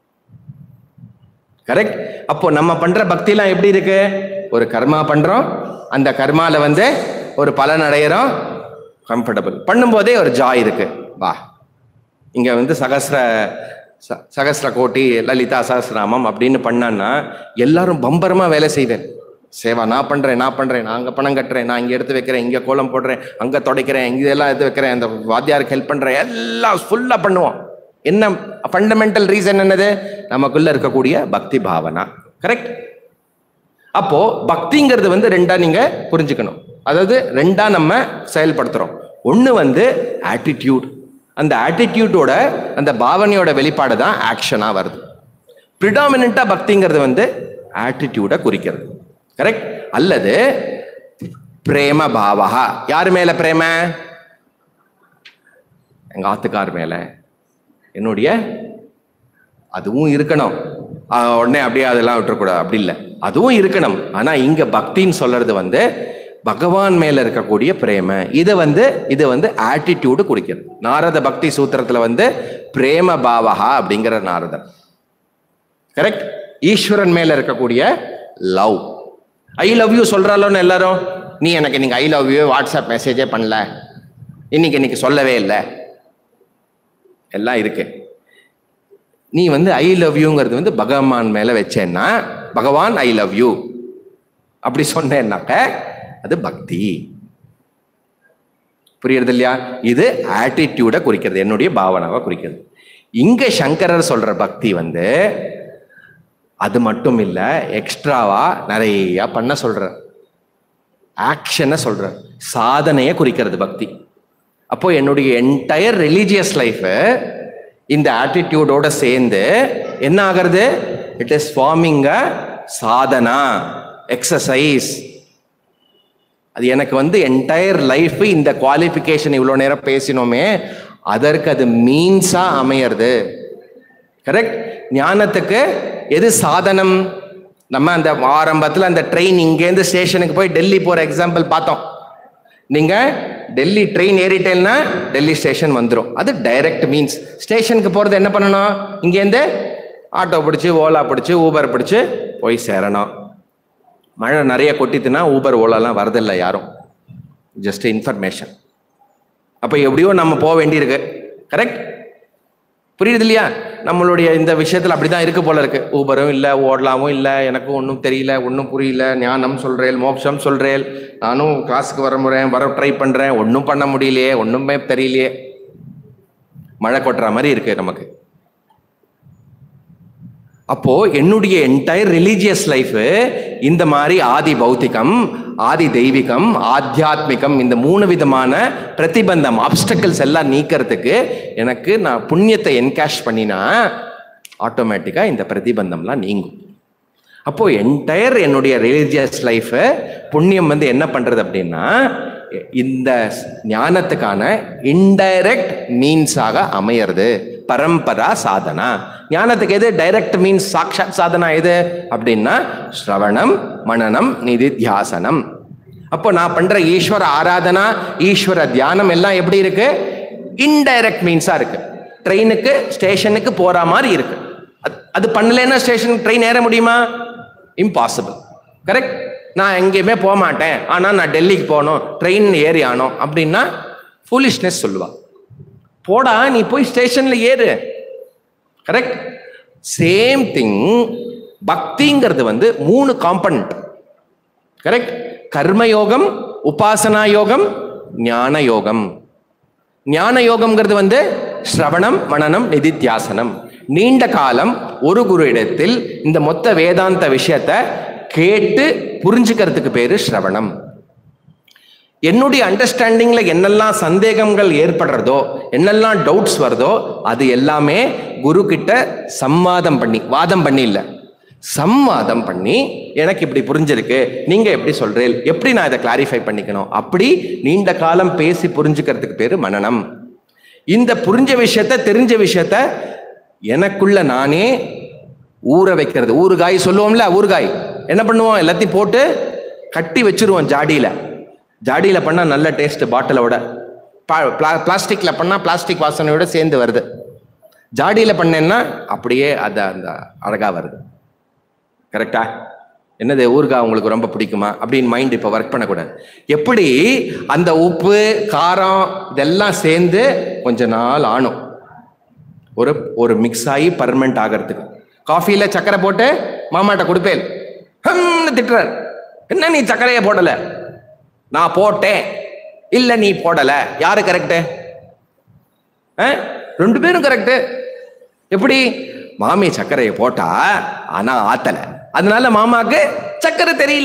கரெக்ட் அப்போ நம்ம பண்ற பக்திலாம் எப்படி இருக்கு ஒரு கர்மா பண்றோம் அந்த கர்மால வந்து ஒரு பலன் அடையிறோம் கம்ஃபர்டபுள் பண்ணும்போதே ஒரு ஜாய் இருக்கு வா இங்க வந்து சகஸ்ர ச- சகஸ்ர கோட்டி லலிதா சகஸ்ரநாமம் அப்படின்னு பண்ணான்னா எல்லாரும் பம்பரமா வேலை செய்வேன் சேவா நான் பண்றேன் நான் பண்றேன் நான் அங்க பணம் கட்டுறேன் நான் இங்க எடுத்து வைக்கிறேன் இங்க கோலம் போடுறேன் அங்க துடைக்கிறேன் இங்க இதெல்லாம் எடுத்து வைக்கிறேன் அந்த வாத்தியாருக்கு ஹெல்ப் பண்றேன் எல்லாம் ஃபுல்லா பண்ணுவோம் என்ன ஃபண்டமெண்டல் ரீசன் என்னது நமக்குள்ள இருக்கக்கூடிய பக்தி பாவனா கரெக்ட் அப்போ பக்திங்கிறது வந்து ரெண்டா நீங்க புரிஞ்சுக்கணும் அதாவது ரெண்டா நம்ம செயல்படுத்துறோம் ஒண்ணு வந்து ஆட்டிடியூட் அந்த ஆட்டிடியூட்டோட அந்த பாவனையோட வெளிப்பாடு தான் ஆக்ஷனா வருது ப்ரிடாமினா பக்திங்கிறது வந்து ஆட்டிடியூட குறிக்கிறது கரெக்ட் அல்லது பிரேம பாவகா யார் மேல பிரேம எங்க ஆத்துக்கார் மேல என்னுடைய அதுவும் இருக்கணும் ஆஹ் உடனே அப்படியே அதெல்லாம் விட்டுறக்கூடாது அப்படி இல்லை அதுவும் இருக்கணும் ஆனா இங்க பக்தின்னு சொல்றது வந்து பகவான் மேல இருக்கக்கூடிய பிரேம இது வந்து இது வந்து ஆட்டிடியூடு குறிக்கிறது நாரத பக்தி சூத்திரத்துல வந்து பிரேம பாவகா அப்படிங்கிற நாரதர் கரெக்ட் ஈஸ்வரன் மேல இருக்கக்கூடிய லவ் ஐ லவ் யூ சொல்றாளோன்னு எல்லாரும் நீ எனக்கு இன்னைக்கு ஐ லவ் யூ வாட்ஸ்அப் மெசேஜே பண்ணல இன்னைக்கு இன்னைக்கு சொல்லவே இல்லை எல்லாம் இருக்கு நீ வந்து ஐ லவ் யூங்கிறது வந்து பகவான் மேல வச்சேன்னா பகவான் ஐ லவ் யூ அப்படி சொன்னேன்னாக்க அது பக்தி புரியுறது இல்லையா இது ஆட்டிடியூட குறிக்கிறது என்னுடைய பாவனாவை குறிக்கிறது இங்க சங்கரர் சொல்ற பக்தி வந்து அது மட்டும் இல்ல எக்ஸ்ட்ராவா நிறைய பண்ண சொல்ற ஆக்ஷனை சொல்ற சாதனையை குறிக்கிறது பக்தி அப்போ என்னுடைய என்டையர் ரிலீஜியஸ் லைஃப் இந்த ஆட்டிடியூடோட சேர்ந்து என்ன ஆகிறது it is forming a sadhana exercise அது எனக்கு வந்து என்டையர் லைஃப் இந்த குவாலிஃபிகேஷன் இவ்வளோ நேரம் பேசினோமே அதற்கு அது மீன்ஸா அமையிறது கரெக்ட் ஞானத்துக்கு எது சாதனம் நம்ம அந்த ஆரம்பத்தில் அந்த ட்ரெயின் இங்கேருந்து ஸ்டேஷனுக்கு போய் டெல்லி போகிற எக்ஸாம்பிள் பார்த்தோம் நீங்க டெல்லி ட்ரெயின் ஏறிட்டேன்னா டெல்லி ஸ்டேஷன் வந்துடும் அது டைரக்ட் மீன்ஸ் ஸ்டேஷனுக்கு போகிறது என்ன பண்ணணும் இங்கேருந்து ஆட்டோ பிடிச்சி ஓலா பிடிச்சி ஊபர் பிடிச்சி போய் சேரணும் மழை நிறைய கொட்டித்துனா ஊபர் ஓலாலாம் வரதில்லை யாரும் ஜஸ்ட் இன்ஃபர்மேஷன் அப்போ எப்படியோ நம்ம போக வேண்டியிருக்கு கரெக்ட் புரியுது இல்லையா நம்மளுடைய இந்த விஷயத்தில் அப்படிதான் இருக்கு போல இருக்கு ஊபரும் இல்லை ஓடலாமும் இல்லை எனக்கும் ஒன்றும் தெரியல ஒன்றும் புரியல ஞானம் சொல்றேன் மோட்சம் சொல்றேன் நானும் கிளாஸுக்கு வர முறேன் வர ட்ரை பண்றேன் ஒன்றும் பண்ண முடியலையே ஒன்றுமே தெரியலையே மழை கொட்டுற மாதிரி இருக்கு நமக்கு அப்போ என்னுடைய என்டையர் ரிலீஜியஸ் லைஃப் இந்த மாதிரி ஆதி பௌத்திகம் ஆதி தெய்வீகம் ஆத்தியாத்மிகம் இந்த மூணு விதமான பிரதிபந்தம் ஆப்ஸ்டக்கிள்ஸ் எல்லாம் நீக்கிறதுக்கு எனக்கு நான் புண்ணியத்தை என்கேஷ் பண்ணினா ஆட்டோமேட்டிக்காக இந்த பிரதிபந்தம்லாம் நீங்கும் அப்போ என்டையர் என்னுடைய ரிலீஜியஸ் லைஃபை புண்ணியம் வந்து என்ன பண்றது அப்படின்னா இந்த ஞானத்துக்கான இன்டைரக்ட் மீன்ஸாக அமையிறது பரம்பரா சாதனா ஞானத்துக்கு எது டைரக்ட் மீன்ஸ் சாக்ஷாத் சாதனா எது அப்படின்னா ஸ்ரவணம் மனனம் நிதித்தியாசனம் அப்போ நான் பண்ற ஈஸ்வர ஆராதனா ஈஸ்வர தியானம் எல்லாம் எப்படி இருக்கு இன்டைரக்ட் மீன்ஸா இருக்கு ட்ரெயினுக்கு ஸ்டேஷனுக்கு போற மாதிரி இருக்கு அது- அது பண்ணலைன்னா ஸ்டேஷனுக்கு ட்ரெயின் ஏற முடியுமா இம்பாசிபிள் கரெக்ட் நான் எங்கேயுமே போக மாட்டேன் ஆனால் நான் டெல்லிக்கு போகணும் ட்ரெயின் ஏறி ஆனோம் அப்படின்னா ஃபூலிஷ்னஸ் சொல்லுவா போடா நீ போய் ஸ்டேஷன்ல ஏறு கரெக்ட் சேம் திங் பக்திங்கிறது வந்து மூணு காம்பனண்ட் கரெக்ட் கர்மயோகம் உபாசனா யோகம் ஞான யோகம் ஞான யோகம்ங்கிறது வந்து ஸ்ரவணம் மனனம் நிதித்தியாசனம் நீண்ட காலம் ஒரு குரு இடத்தில் இந்த மொத்த வேதாந்த விஷயத்தை கேட்டு புரிஞ்சுக்கிறதுக்கு பேரு ஸ்ரவணம் என்னுடைய அண்டர்ஸ்டாண்டிங்ல என்னெல்லாம் சந்தேகங்கள் ஏற்படுறதோ என்னெல்லாம் டவுட்ஸ் வருதோ அது எல்லாமே குரு கிட்ட சம்வாதம் பண்ணி வாதம் பண்ணி இல்ல சம்வாதம் பண்ணி எனக்கு இப்படி புரிஞ்சிருக்கு நீங்க எப்படி சொல்றீல் எப்படி நான் இதை கிளாரிஃபை பண்ணிக்கணும் அப்படி நீண்ட காலம் பேசி புரிஞ்சுக்கிறதுக்கு பேரு மனனம் இந்த புரிஞ்ச விஷயத்த தெரிஞ்ச விஷயத்த எனக்குள்ள நானே ஊற வைக்கிறது ஊறுகாய் சொல்லுவோம்ல ஊறுகாய் என்ன பண்ணுவோம் எல்லாத்தையும் போட்டு கட்டி வச்சிருவோம் ஜாடியில ஜாடியில பண்ணா நல்ல டேஸ்ட் பாட்டிலோட பிளாஸ்டிக்ல பண்ணா பிளாஸ்டிக் வாசனையோட சேர்ந்து வருது ஜாடியில பண்ணேன்னா அப்படியே அது அந்த அழகா வருது கரெக்டா என்னது ஊறுகாய் உங்களுக்கு ரொம்ப பிடிக்குமா அப்படின்னு மைண்ட் இப்போ ஒர்க் பண்ணக்கூடாது எப்படி அந்த உப்பு காரம் இதெல்லாம் சேர்ந்து கொஞ்ச நாள் ஆணும் ஒரு ஒரு மிக்ஸ் ஆகி பர்மனெண்ட் ஆகிறதுக்கு காஃபியில சக்கரை போட்டு மாமாட்ட கொடுப்பேன் ஹம்னு திட்டுறார் என்ன நீ சர்க்கரையை போடல நான் போட்டேன் இல்ல நீ போடல யாரு கரெக்டு ரெண்டு பேரும் கரெக்டு எப்படி மாமி சர்க்கரையை போட்டா ஆனா ஆத்தல அதனால மாமாக்கு சர்க்கரை தெரியல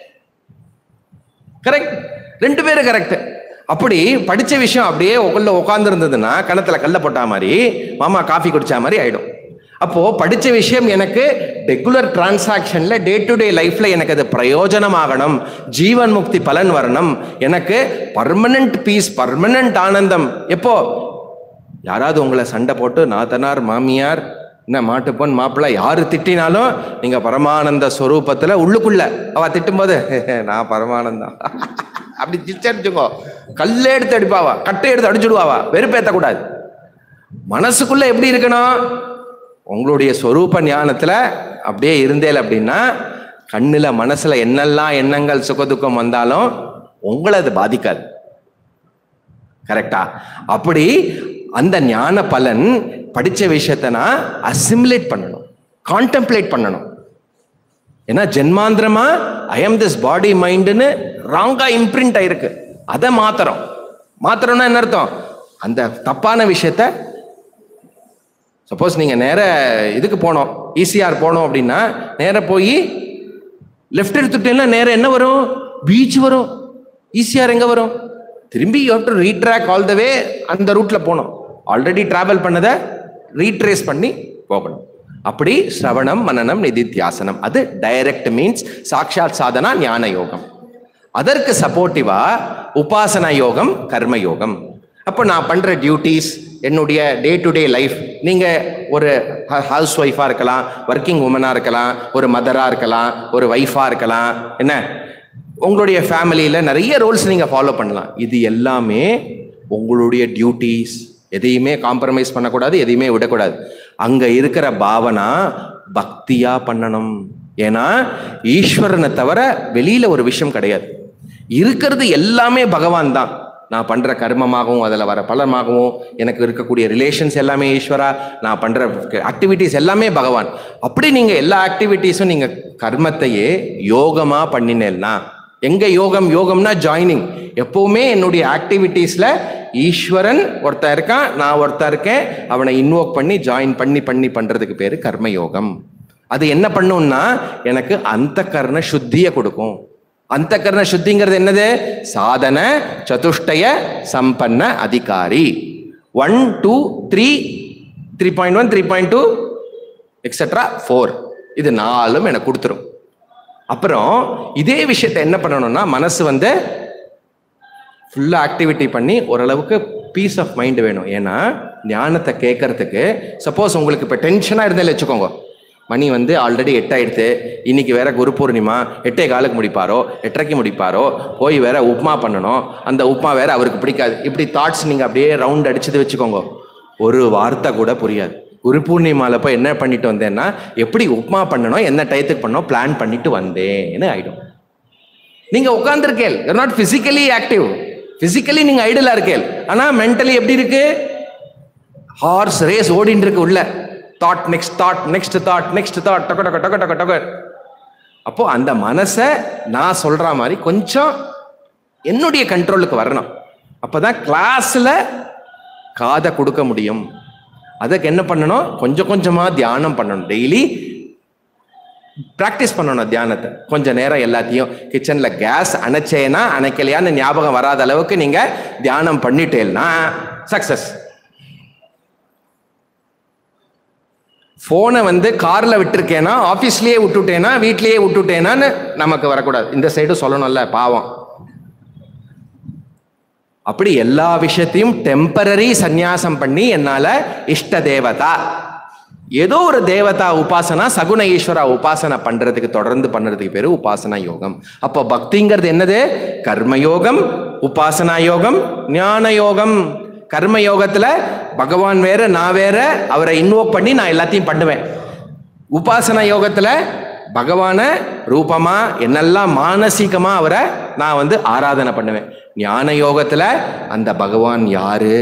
கரெக்ட் ரெண்டு பேரும் கரெக்ட் அப்படி படிச்ச விஷயம் அப்படியே உள்ள உட்கார்ந்து இருந்ததுன்னா கணத்துல கல்ல போட்டா மாதிரி மாமா காஃபி குடிச்சா மாதிரி ஆயிடும் அப்போ படிச்ச விஷயம் எனக்கு ரெகுலர் டிரான்சாக்ஷன்ல டே டு டே லைஃப்ல எனக்கு அது பிரயோஜனமாகணும் ஜீவன் முக்தி பலன் வரணும் எனக்கு பர்மனன்ட் பீஸ் பர்மனன்ட் ஆனந்தம் எப்போ யாராவது உங்களை சண்டை போட்டு நாத்தனார் மாமியார் என்ன மாட்டுப்பொன் மாப்பிள்ளை யாரு திட்டினாலும் நீங்க பரமானந்த ஸ்வரூபத்துல உள்ளுக்குள்ள அவ திட்டும்போது நான் பரமானந்தம் அப்படி சிச்சரிச்சுக்கோ கல்ல எடுத்து அடிப்பாவா கட்டை எடுத்து அடிச்சுடுவாவா வெறுப்பேத்த கூடாது மனசுக்குள்ள எப்படி இருக்கணும் உங்களுடைய ஸ்வரூப ஞானத்துல அப்படியே இருந்தேல் அப்படின்னா கண்ணுல மனசுல என்னெல்லாம் எண்ணங்கள் சுகதுக்கம் வந்தாலும் உங்களை அது பாதிக்காது கரெக்டா அப்படி அந்த ஞான பலன் படிச்ச விஷயத்தை நான் அசிமுலேட் பண்ணணும் கான்டெம்ப்ளேட் பண்ணணும் ஏன்னா ஜென்மாந்திரமா ஐ எம் திஸ் பாடி மைண்டுன்னு ராங்கா இம்ப்ரிண்ட் ஆயிருக்கு அதை மாத்துறோம் மாத்துறோம்னா என்ன அர்த்தம் அந்த தப்பான விஷயத்த சப்போஸ் நீங்க நேர இதுக்கு போனோம் ஈசிஆர் போனோம் அப்படின்னா நேர போய் லெஃப்ட் எடுத்துட்டீங்கன்னா நேர என்ன வரும் பீச் வரும் ஈசிஆர் எங்க வரும் திரும்பி you to retrack all the way அந்த ரூட்ல போகணும் ஆல்ரெடி டிராவல் பண்ணதை ரீட்ரேஸ் பண்ணி போகணும் அப்படி ஸ்ரவணம் மனனம் நிதித்தியாசனம் அது டைரக்ட் மீன்ஸ் சாக்ஷாத் சாதனா ஞான யோகம் அதற்கு சப்போர்ட்டிவா உபாசனா யோகம் கர்ம யோகம் அப்போ நான் பண்ற டியூட்டிஸ் என்னுடைய டே டு டே லைஃப் நீங்க ஒரு ஹவுஸ் ஒய்ஃபா இருக்கலாம் ஒர்க்கிங் உமனா இருக்கலாம் ஒரு மதரா இருக்கலாம் ஒரு ஒய்ஃபா இருக்கலாம் என்ன உங்களுடைய ஃபேமிலியில நிறைய ரோல்ஸ் நீங்க ஃபாலோ பண்ணலாம் இது எல்லாமே உங்களுடைய டியூட்டிஸ் எதையுமே காம்ப்ரமைஸ் பண்ணக்கூடாது எதையுமே விடக்கூடாது அங்க இருக்கிற பாவனா பக்தியா பண்ணணும் ஏன்னா ஈஸ்வரனை தவிர வெளியில ஒரு விஷயம் கிடையாது இருக்கிறது எல்லாமே பகவான் தான் நான் பண்ற கர்மமாகவும் அதில் வர பலமாகவும் எனக்கு இருக்கக்கூடிய ரிலேஷன்ஸ் எல்லாமே ஈஸ்வரா நான் பண்ற ஆக்டிவிட்டிஸ் எல்லாமே பகவான் அப்படி நீங்க எல்லா ஆக்டிவிட்டீஸும் நீங்க கர்மத்தையே யோகமா பண்ணினேன்னா எங்க யோகம் யோகம்னா ஜாயினிங் எப்பவுமே என்னுடைய ஆக்டிவிட்டீஸ்ல ஈஸ்வரன் ஒருத்தன் இருக்கான் நான் ஒருத்தன் இருக்கேன் அவனை இன்வோக் பண்ணி ஜாயின் பண்ணி பண்ணி பண்றதுக்கு பேரு கர்ம யோகம் அது என்ன பண்ணும்னா எனக்கு அந்த கர்ண சுத்தியை கொடுக்கும் அந்த கர்ண சுத்திங்கிறது என்னது சாதன சதுஷ்டய சம்பன்ன அதிகாரி one two three three point one three point two etcetera four இது நாலும் எனக்கு கொடுத்துரும் அப்புறம் இதே விஷயத்தை என்ன பண்ணணும்னா மனசு வந்து ஃபுல்லாக ஆக்டிவிட்டி பண்ணி ஓரளவுக்கு பீஸ் ஆஃப் மைண்ட் வேணும் ஏன்னா ஞானத்தை கேட்கறதுக்கு சப்போஸ் உங்களுக்கு இப்போ டென்ஷனாக இருந்தாலும் வச்சுக்கோங்க மணி வந்து ஆல்ரெடி எட்டாயிடுத்து இன்னைக்கு வேற குரு பூர்ணிமா எட்டே காலுக்கு முடிப்பாரோ எட்டரைக்கு முடிப்பாரோ போய் வேற உப்மா பண்ணணும் அந்த உப்மா வேற அவருக்கு பிடிக்காது இப்படி தாட்ஸ் நீங்கள் அப்படியே ரவுண்ட் அடிச்சது வச்சுக்கோங்க ஒரு வார்த்தை கூட புரியாது குரு பூர்ணிமாவில் போய் என்ன பண்ணிட்டு வந்தேன்னா எப்படி உப்மா பண்ணணும் என்ன டயத்துக்கு பண்ணணும் பிளான் பண்ணிட்டு வந்தேன்னு ஆயிடும் நீங்க உட்கார்ந்துருக்கேல் you're not physically active physically நீங்க ஐடலா இருக்கேல் ஆனா மென்டலி எப்படி இருக்கு ஹார்ஸ் ரேஸ் ஓடிட்டு இருக்கு உள்ள thought next thought next thought next thought டொக்க டொக்க டொக்க டொக்க டொக்க அப்போ அந்த மனசை நான் சொல்ற மாதிரி கொஞ்சம் என்னுடைய கண்ட்ரோலுக்கு வரணும் அப்பதான் கிளாஸ்ல காதை கொடுக்க முடியும் அதுக்கு என்ன பண்ணணும் கொஞ்சம் கொஞ்சமா தியானம் பண்ணணும் டெய்லி ப்ராக்டிஸ் பண்ணணும் தியானத்தை கொஞ்ச நேரம் எல்லாத்தையும் கிச்சன்ல கேஸ் அணைச்சேனா அணைக்கலையான்னு ஞாபகம் வராத அளவுக்கு நீங்க தியானம் பண்ணிட்டேன்னா சக்சஸ் ஃபோனை வந்து கார்ல விட்டுருக்கேனா ஆஃபீஸ்லயே விட்டுட்டேனா வீட்லயே விட்டுட்டேனான்னு நமக்கு வரக்கூடாது இந்த சைடு சொல்லணும்ல பாவம் அப்படி எல்லா விஷயத்தையும் டெம்பரரி சந்நியாசம் பண்ணி என்னால இஷ்ட தேவதா ஏதோ ஒரு தேவதா உபாசனா சகுண ஈஸ்வரா உபாசனை பண்றதுக்கு தொடர்ந்து பண்றதுக்கு பேரு உபாசனா யோகம் அப்போ பக்திங்கிறது என்னது கர்மயோகம் உபாசனா யோகம் ஞான யோகம் கர்ம யோகத்துல பகவான் வேற நான் வேற அவரை இன்வோக் பண்ணி நான் எல்லாத்தையும் பண்ணுவேன் உபாசனா யோகத்துல பகவான ரூபமா என்னெல்லாம் மானசீகமா அவரை நான் வந்து ஆராதனை பண்ணுவேன் ஞான யோகத்துல அந்த பகவான் யாரு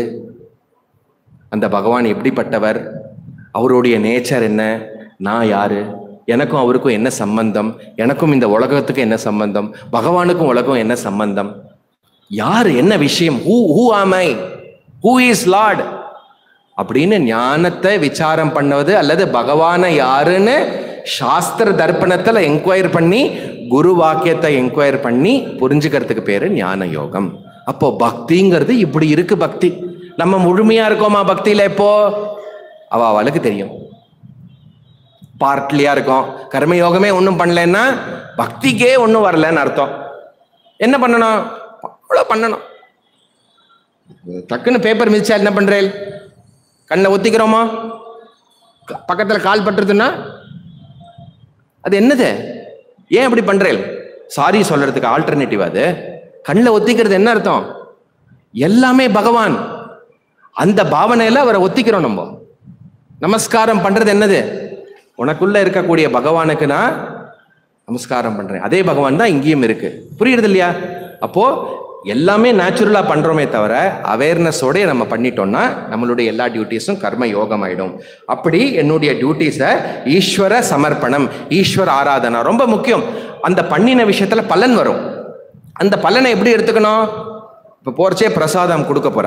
அந்த பகவான் எப்படிப்பட்டவர் அவருடைய நேச்சர் என்ன நான் யாரு எனக்கும் அவருக்கும் என்ன சம்பந்தம் எனக்கும் இந்த உலகத்துக்கு என்ன சம்பந்தம் பகவானுக்கும் உலகம் என்ன சம்பந்தம் யார் என்ன விஷயம் who who am I who is lord அப்படின்னு ஞானத்தை விசாரம் பண்ணுவது அல்லது பகவானை யாருன்னு சாஸ்திர தர்ப்பணத்துல என்கொயர் பண்ணி குரு வாக்கியத்தை என்கொயர் பண்ணி புரிஞ்சுக்கிறதுக்கு பேரு ஞான யோகம் அப்போ பக்திங்கிறது இப்படி இருக்கு பக்தி நம்ம முழுமையா இருக்கோமா பக்தியில எப்போ அவ அவளுக்கு தெரியும் பார்ட்லியா இருக்கும் கர்மயோகமே ஒன்றும் பண்ணலன்னா பக்திக்கே ஒன்றும் வரலன்னு அர்த்தம் என்ன பண்ணணும் அவ்வளோ பண்ணணும் டக்குன்னு பேப்பர் மிதிச்சா என்ன பண்றேன் கண்ணில் ஒத்திக்கிறோமா க- பக்கத்துல கால் பட்டுறதுன்னா அது என்னது ஏன் அப்படி பண்றேன் சாரி சொல்றதுக்கு ஆல்டர்னேட்டிவ் அது கண்ணில் ஒத்திக்கிறது என்ன அர்த்தம் எல்லாமே பகவான் அந்த பாவனையில அவரை ஒத்திக்கிறோம் நம்ம நமஸ்காரம் பண்றது என்னது உனக்குள்ள இருக்கக்கூடிய பகவானுக்கு நான் நமஸ்காரம் பண்றேன் அதே பகவான் தான் இங்கேயும் இருக்கு புரியுறது இல்லையா அப்போ எல்லாமே நேச்சுரலா பண்றோமே தவிர அவேர்னஸோட நம்ம பண்ணிட்டோம்னா நம்மளுடைய எல்லா டியூட்டிஸும் கர்ம யோகம் ஆயிடும் அப்படி என்னுடைய டியூட்டிஸை ஈஸ்வர சமர்ப்பணம் ஈஸ்வர ஆராதனா ரொம்ப முக்கியம் அந்த பண்ணின விஷயத்துல பலன் வரும் அந்த பலனை எப்படி எடுத்துக்கணும் இப்போ போறச்சே பிரசாதம் கொடுக்க போறா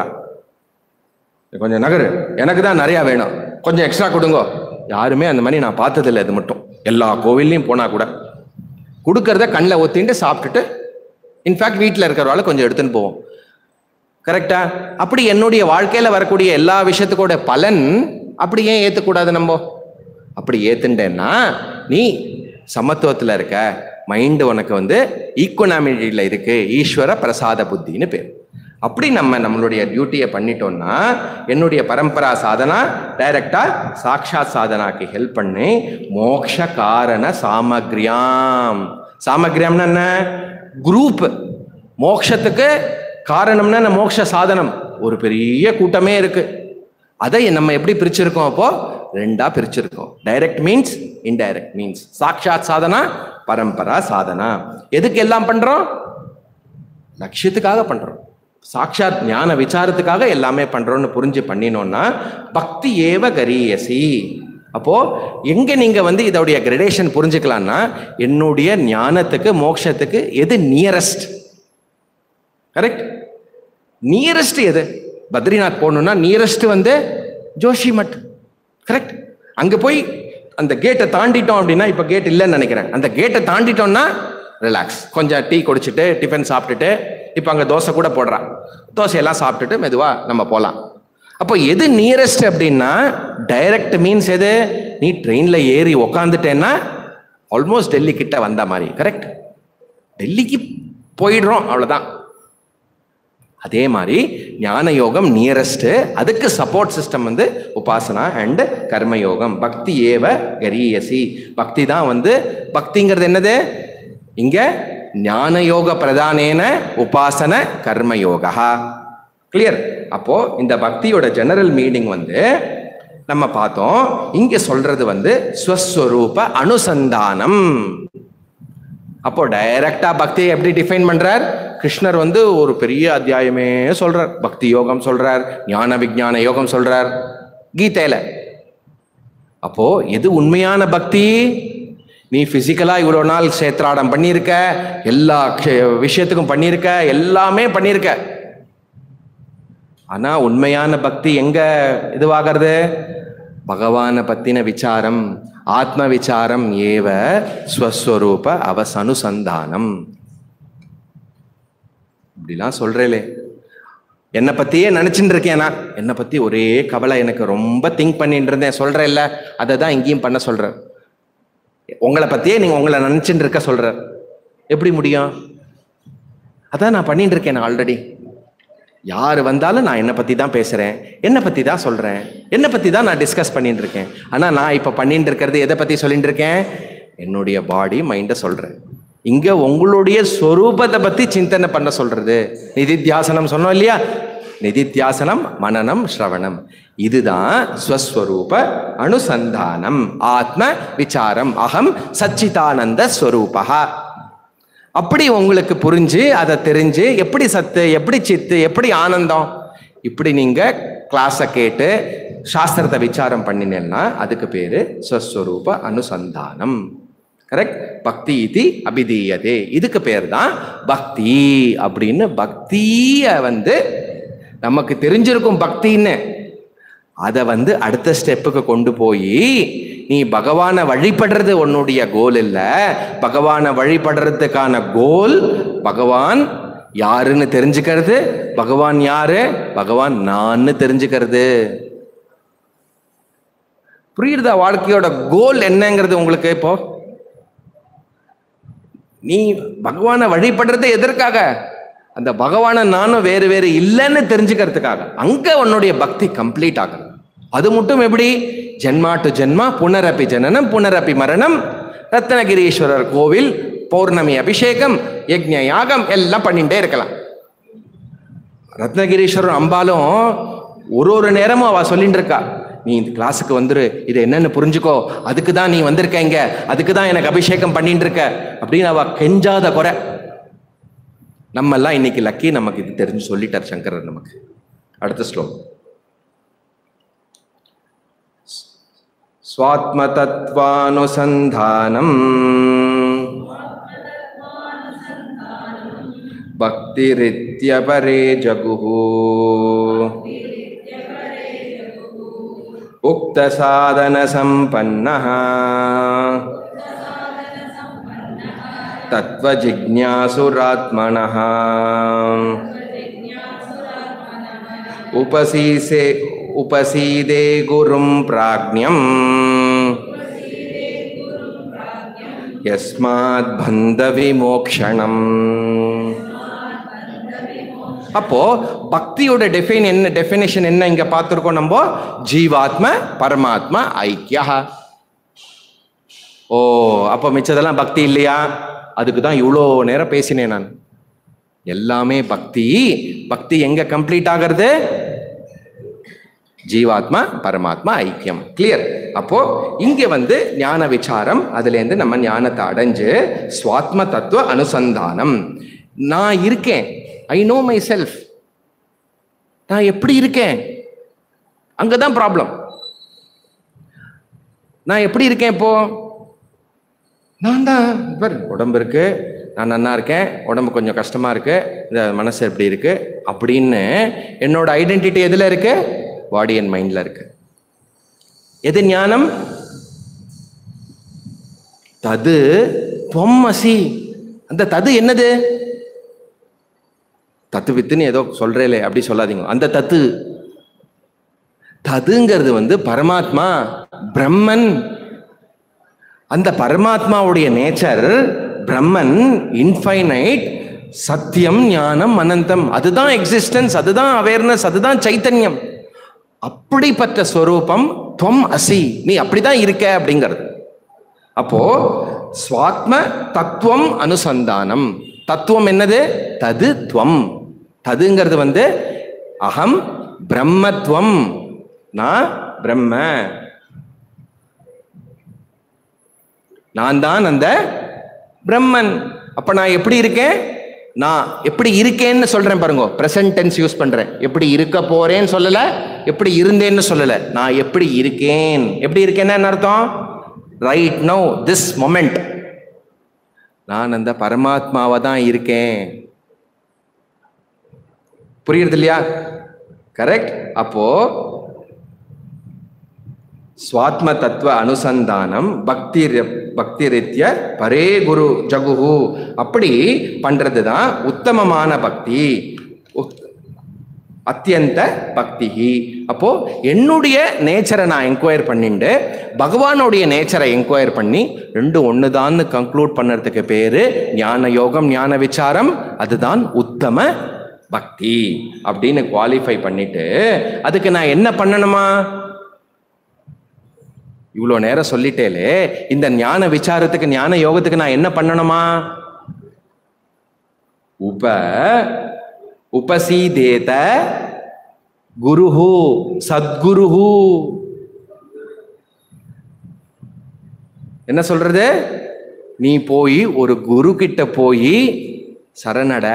கொஞ்சம் நகரு எனக்கு தான் நிறையா வேணும் கொஞ்சம் எக்ஸ்ட்ரா கொடுங்கோ யாருமே அந்த மாதிரி நான் பார்த்ததில்லை இது மட்டும் எல்லா கோவில்லையும் போனா கூட கொடுக்கறத கண்ணில் ஒத்திட்டு சாப்பிட்டுட்டு இன்ஃபேக்ட் வீட்டில் இருக்கிறவால கொஞ்சம் எடுத்துன்னு போவோம் கரெக்டா அப்படி என்னுடைய வாழ்க்கையில வரக்கூடிய எல்லா விஷயத்துக்கோட பலன் அப்படி ஏன் ஏத்துக்கூடாது நம்ம அப்படி ஏத்துட்டேன்னா நீ சமத்துவத்துல இருக்க மைண்டு உனக்கு வந்து ஈக்குவனாமிட்டியில இருக்கு ஈஸ்வர பிரசாத புத்தின்னு பேர் அப்படி நம்ம நம்மளுடைய டியூட்டியை பண்ணிட்டோம்னா என்னுடைய பரம்பரா சாதனா டைரக்டா சாக்ஷாத் சாதனாக்கு ஹெல்ப் பண்ணி மோக்ஷ காரண சாமக்ரியாம் சாமக்ரியாம்னா என்ன குரூப் மோக்ஷத்துக்கு காரணம்னா என்ன மோக்ஷ சாதனம் ஒரு பெரிய கூட்டமே இருக்கு அதை நம்ம எப்படி பிரிச்சிருக்கோம் அப்போ ரெண்டா பிரிச்சிருக்கோம் டைரக்ட் மீன்ஸ் இன்டைரக்ட் மீன்ஸ் சாக்ஷாத் சாதனா பரம்பரா சாதனா எதுக்கு எல்லாம் பண்றோம் லட்சியத்துக்காக பண்றோம் சாக்ஷாத் ஞான விசாரத்துக்காக எல்லாமே பண்றோம்னு புரிஞ்சு பண்ணினோம்னா பக்தி ஏவ கரியசி அப்போ எங்க நீங்க வந்து இதோடைய கிரடேஷன் புரிஞ்சுக்கலாம்னா என்னுடைய ஞானத்துக்கு மோட்சத்துக்கு எது நியரஸ்ட் கரெக்ட் நியரஸ்ட் எது பத்ரிநாத் போகணும்னா நியரஸ்ட் வந்து ஜோஷி மட் கரெக்ட் அங்க போய் அந்த கேட்டை தாண்டிட்டோம் அப்படின்னா இப்போ கேட் இல்லைன்னு நினைக்கிறேன் அந்த கேட்டை தாண்டிட்டோம்னா ரிலாக்ஸ் கொஞ்சம் டீ குடிச்சிட்டு டிஃபன் சாப்பிட்டுட்டு இப்போ அங்கே தோசை கூட போடுறான் தோசையெல்லாம் சாப்பிட்டுட்டு மெதுவாக நம்ம போகலாம் அப்போ எது நியரஸ்ட் அப்படின்னா டைரக்ட் மீன்ஸ் எது நீ ட்ரெயின்ல ஏறி உக்காந்துட்டேன்னா ஆல்மோஸ்ட் டெல்லி கிட்ட வந்த மாதிரி கரெக்ட் டெல்லிக்கு போயிடுறோம் அவ்வளவுதான் அதே மாதிரி ஞான யோகம் நியரஸ்ட் அதுக்கு சப்போர்ட் சிஸ்டம் வந்து உபாசனா அண்ட் கர்மயோகம் பக்தி ஏவ கரியசி பக்தி தான் வந்து பக்திங்கிறது என்னது இங்க ஞான யோக பிரதானேன உபாசன கர்மயோகா கிளியர் அப்போ இந்த பக்தியோட ஜெனரல் மீனிங் வந்து நம்ம பார்த்தோம் இங்க சொல்றது வந்து ஸ்வஸ்வரூப அனுசந்தானம் அப்போ டைரக்டா பக்தியை எப்படி டிஃபைன் பண்றார் கிருஷ்ணர் வந்து ஒரு பெரிய அத்தியாயமே சொல்றார் பக்தி யோகம் சொல்றார் ஞான விஞ்ஞான யோகம் சொல்றார் கீதையில அப்போ எது உண்மையான பக்தி நீ பிசிக்கலா இவ்வளோ நாள் சேத்ராடம் பண்ணியிருக்க எல்லா க்ஷ- விஷயத்துக்கும் பண்ணியிருக்க எல்லாமே பண்ணியிருக்க ஆனா உண்மையான பக்தி எங்க இதுவாகிறது பகவானை பத்தின விசாரம் ஆத்ம விசாரம் ஏவ ஸ்வஸ்வரூப அவசனுசந்தானம் இப்படிலாம் சொல்றேலே என்னை பத்தியே நினைச்சுட்டு இருக்கேன் நான் என்னை பத்தி ஒரே கவலை எனக்கு ரொம்ப திங்க் பண்ணிட்டு இருந்தேன் சொல்றேன்ல அதை தான் இங்கேயும் பண்ண சொல்றேன் உங்களை பத்தியே நீங்க உங்களை நினைச்சுட்டு இருக்க சொல்ற எப்படி முடியும் அதான் நான் பண்ணிட்டு இருக்கேன் ஆல்ரெடி யார் வந்தாலும் நான் என்னை பற்றி தான் பேசுகிறேன் என்னை பற்றி தான் சொல்கிறேன் என்னை பற்றி தான் நான் டிஸ்கஸ் பண்ணிட்டு இருக்கேன் ஆனால் நான் இப்போ பண்ணிட்டு இருக்கிறது எதை பற்றி சொல்லிட்டு இருக்கேன் என்னுடைய பாடி மைண்டை சொல்கிறேன் இங்கே உங்களுடைய ஸ்வரூபத்தை பற்றி சிந்தனை பண்ண சொல்கிறது நிதித்தியாசனம் சொன்னோம் இல்லையா நிதித்தியாசனம் மனனம் ஸ்ரவணம் இதுதான் ஸ்வஸ்வரூப அனுசந்தானம் ஆத்ம விசாரம் அகம் சச்சிதானந்த ஸ்வரூபா அப்படி உங்களுக்கு புரிஞ்சு அதை தெரிஞ்சு எப்படி சத்து எப்படி சித்து எப்படி ஆனந்தம் இப்படி நீங்க கிளாஸை கேட்டு சாஸ்திரத்தை விசாரம் பண்ணினேன்னா அதுக்கு பேரு ஸ்வஸ்வரூப அனுசந்தானம் கரெக்ட் பக்தி இது அபிதீயதே இதுக்கு பேர் தான் பக்தி அப்படின்னு பக்திய வந்து நமக்கு தெரிஞ்சிருக்கும் பக்தின்னு அதை வந்து அடுத்த ஸ்டெப்புக்கு கொண்டு போய் நீ பகவானை வழிபடுறது உன்னுடைய கோல் இல்ல பகவானை வழிபடுறதுக்கான கோல் பகவான் யாருன்னு தெரிஞ்சுக்கிறது பகவான் யாரு பகவான் நான்னு தெரிஞ்சுக்கிறது புரியுறதா வாழ்க்கையோட கோல் என்னங்கிறது உங்களுக்கு இப்போ நீ பகவானை வழிபடுறது எதற்காக அந்த பகவானை நானும் வேறு வேறு இல்லைன்னு தெரிஞ்சுக்கிறதுக்காக அங்க உன்னுடைய பக்தி கம்ப்ளீட் ஆகும் அது மட்டும் எப்படி ஜென்மா டு ஜென்மா புனரப்பி ஜனனம் புனரப்பி மரணம் ரத்னகிரீஸ்வரர் கோவில் பௌர்ணமி அபிஷேகம் யக்ஞ யாகம் எல்லாம் பண்ணிட்டே இருக்கலாம் ரத்னகிரீஸ்வரர் அம்பாலும் ஒரு ஒரு நேரமும் அவ சொல்லிட்டு இருக்கா நீ இந்த கிளாஸுக்கு வந்துரு இது என்னன்னு புரிஞ்சுக்கோ அதுக்கு தான் நீ வந்திருக்க இங்க அதுக்கு தான் எனக்கு அபிஷேகம் பண்ணிட்டு இருக்க அப்படின்னு அவ கெஞ்சாத குறை நம்ம எல்லாம் இன்னைக்கு லக்கி நமக்கு இது தெரிஞ்சு சொல்லிட்டார் சங்கரர் நமக்கு அடுத்த ஸ்லோகம் स्वात्मतत्त्वानुसन्धानम् भक्तिरित्यपरे जगुः उक्तसाधनसम्पन्नः तत्त्वजिज्ञासुरात्मनः उपसीसे उपसीदे गुरुं प्राज्ञम् யஸ்மாத் அப்போ பக்தியோட டெஃபின் என்ன டெஃபினேஷன் என்ன இங்க பார்த்துருக்கோம் நம்ம ஜீவாத்ம பரமாத்மா ஐக்கியா ஓ அப்போ மிச்சதெல்லாம் பக்தி இல்லையா அதுக்கு தான் இவ்வளோ நேரம் பேசினேன் நான் எல்லாமே பக்தி பக்தி எங்க கம்ப்ளீட் ஆகிறது ஜீவாத்மா பரமாத்மா ஐக்கியம் கிளியர் அப்போ இங்க வந்து ஞான விசாரம் அதுல இருந்து நம்ம ஞானத்தை அடைஞ்சு சுவாத்ம தத்துவ அனுசந்தானம் நான் இருக்கேன் ஐ நோ மை செல்ஃப் நான் எப்படி இருக்கேன் அங்கதான் ப்ராப்ளம் நான் எப்படி இருக்கேன் இப்போ நான் தான் பாரு உடம்பு இருக்கு நான் நன்னா இருக்கேன் உடம்பு கொஞ்சம் கஷ்டமா இருக்கு இந்த மனசு எப்படி இருக்கு அப்படின்னு என்னோட ஐடென்டிட்டி எதுல இருக்கு பாடி அண்ட் மைண்ட்ல இருக்கு எது ஞானம் தது தொம்மசி அந்த தது என்னது தத்து வித்துன்னு ஏதோ சொல்றேலே அப்படி சொல்லாதீங்க அந்த தத்து ததுங்கிறது வந்து பரமாத்மா பிரம்மன் அந்த பரமாத்மாவுடைய நேச்சர் பிரம்மன் இன்ஃபைனைட் சத்தியம் ஞானம் அனந்தம் அதுதான் எக்ஸிஸ்டன்ஸ் அதுதான் அவேர்னஸ் அதுதான் சைத்தன்யம் அப்படிப்பட்ட ஸ்வரூபம் துவம் அசி நீ அப்படிதான் இருக்க அப்படிங்கிறது அப்போ ஸ்வாத்ம தத்துவம் அனுசந்தானம் தத்துவம் என்னது தது துவம் ததுங்கிறது வந்து அகம் பிரம்மத்துவம் நான் பிரம்ம நான் தான் அந்த பிரம்மன் அப்ப நான் எப்படி இருக்கேன் நான் எப்படி இருக்கேன்னு சொல்றேன் பாருங்க பிரசன்ட் டென்ஸ் யூஸ் பண்றேன் எப்படி இருக்க போறேன்னு சொல்லல எப்படி இருந்தேன்னு சொல்லல நான் எப்படி இருக்கேன் எப்படி இருக்கேன்னா என்ன அர்த்தம் ரைட் நோ திஸ் மொமெண்ட் நான் அந்த பரமாத்மாவை தான் இருக்கேன் புரியுறது இல்லையா கரெக்ட் அப்போ ஸ்வாத்ம தத்துவ அனுசந்தானம் பக்தி பக்தி ரீத்திய பரே குரு ஜகுஹு அப்படி பண்றது தான் உத்தமமான பக்தி உத்- அத்தியந்த பக்தி அப்போ என்னுடைய நேச்சரை நான் என்கொயர் பண்ணிட்டு பகவானுடைய நேச்சரை என்கொயர் பண்ணி ரெண்டும் ஒண்ணுதான்னு கன்க்ளூட் பண்ணறதுக்கு பேரு ஞான யோகம் ஞான விசாரம் அதுதான் உத்தம பக்தி அப்படின்னு குவாலிஃபை பண்ணிட்டு அதுக்கு நான் என்ன பண்ணணுமா இவ்வளோ நேரம் சொல்லிட்டேலே இந்த ஞான விசாரத்துக்கு ஞான யோகத்துக்கு நான் என்ன பண்ணணுமா உப உபசீதேத குருஹு சத்குருஹு என்ன சொல்றது நீ போய் ஒரு குரு கிட்ட போய் சரணட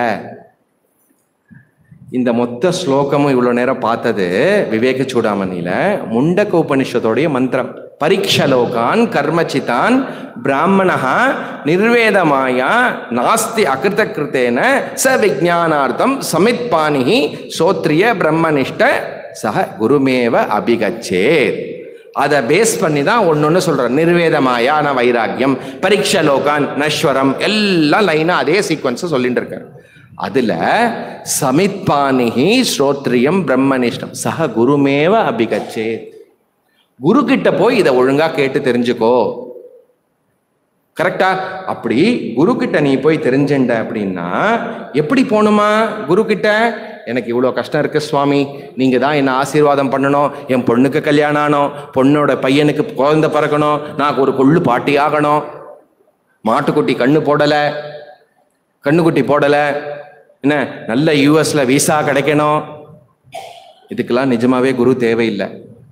இந்த மொத்த ஸ்லோகமும் இவ்வளோ நேரம் பார்த்தது விவேக சூடாமணியில முண்டக்க உபனிஷத்தோடைய மந்திரம் பரீட்சலோகான் கர்மச்சிதான் பிராமணா நிர்வேதமாயா நாஸ்தி அகிருத கிருத்தேன ச விஜானார்த்தம் சமித்பாணிஹி சோத்ரிய பிரம்மனிஷ்ட சக குருமேவ அபிகச்சேத் அதை பேஸ் பண்ணி தான் ஒன்னொன்னு சொல்றேன் நிர்வேதமாயான வைராக்கியம் பரீட்சலோகான் நஸ்வரம் எல்லாம் லைனா அதே சீக்வன்ஸ் சொல்லிட்டு இருக்காரு அதுல சமித்பாணிஹி ஸ்ரோத்ரியம் பிரம்மனிஷ்டம் சக குருமேவ அபிகச்சே குரு கிட்ட போய் இதை ஒழுங்கா கேட்டு தெரிஞ்சுக்கோ கரெக்டா அப்படி குரு கிட்ட நீ போய் தெரிஞ்சுண்ட அப்படின்னா எப்படி போகணுமா குரு கிட்ட எனக்கு இவ்வளோ கஷ்டம் இருக்கு சுவாமி நீங்க தான் என்ன ஆசீர்வாதம் பண்ணணும் என் பொண்ணுக்கு கல்யாணம் ஆகணும் பொண்ணோட பையனுக்கு குழந்தை பிறக்கணும் நான் ஒரு கொள்ளு பாட்டி ஆகணும் மாட்டுக்குட்டி கண்ணு போடல கண்ணுக்குட்டி போடல என்ன நல்ல யூஎஸ்ல விசா கிடைக்கணும் இதுக்கெல்லாம் நிஜமாவே குரு தேவையில்லை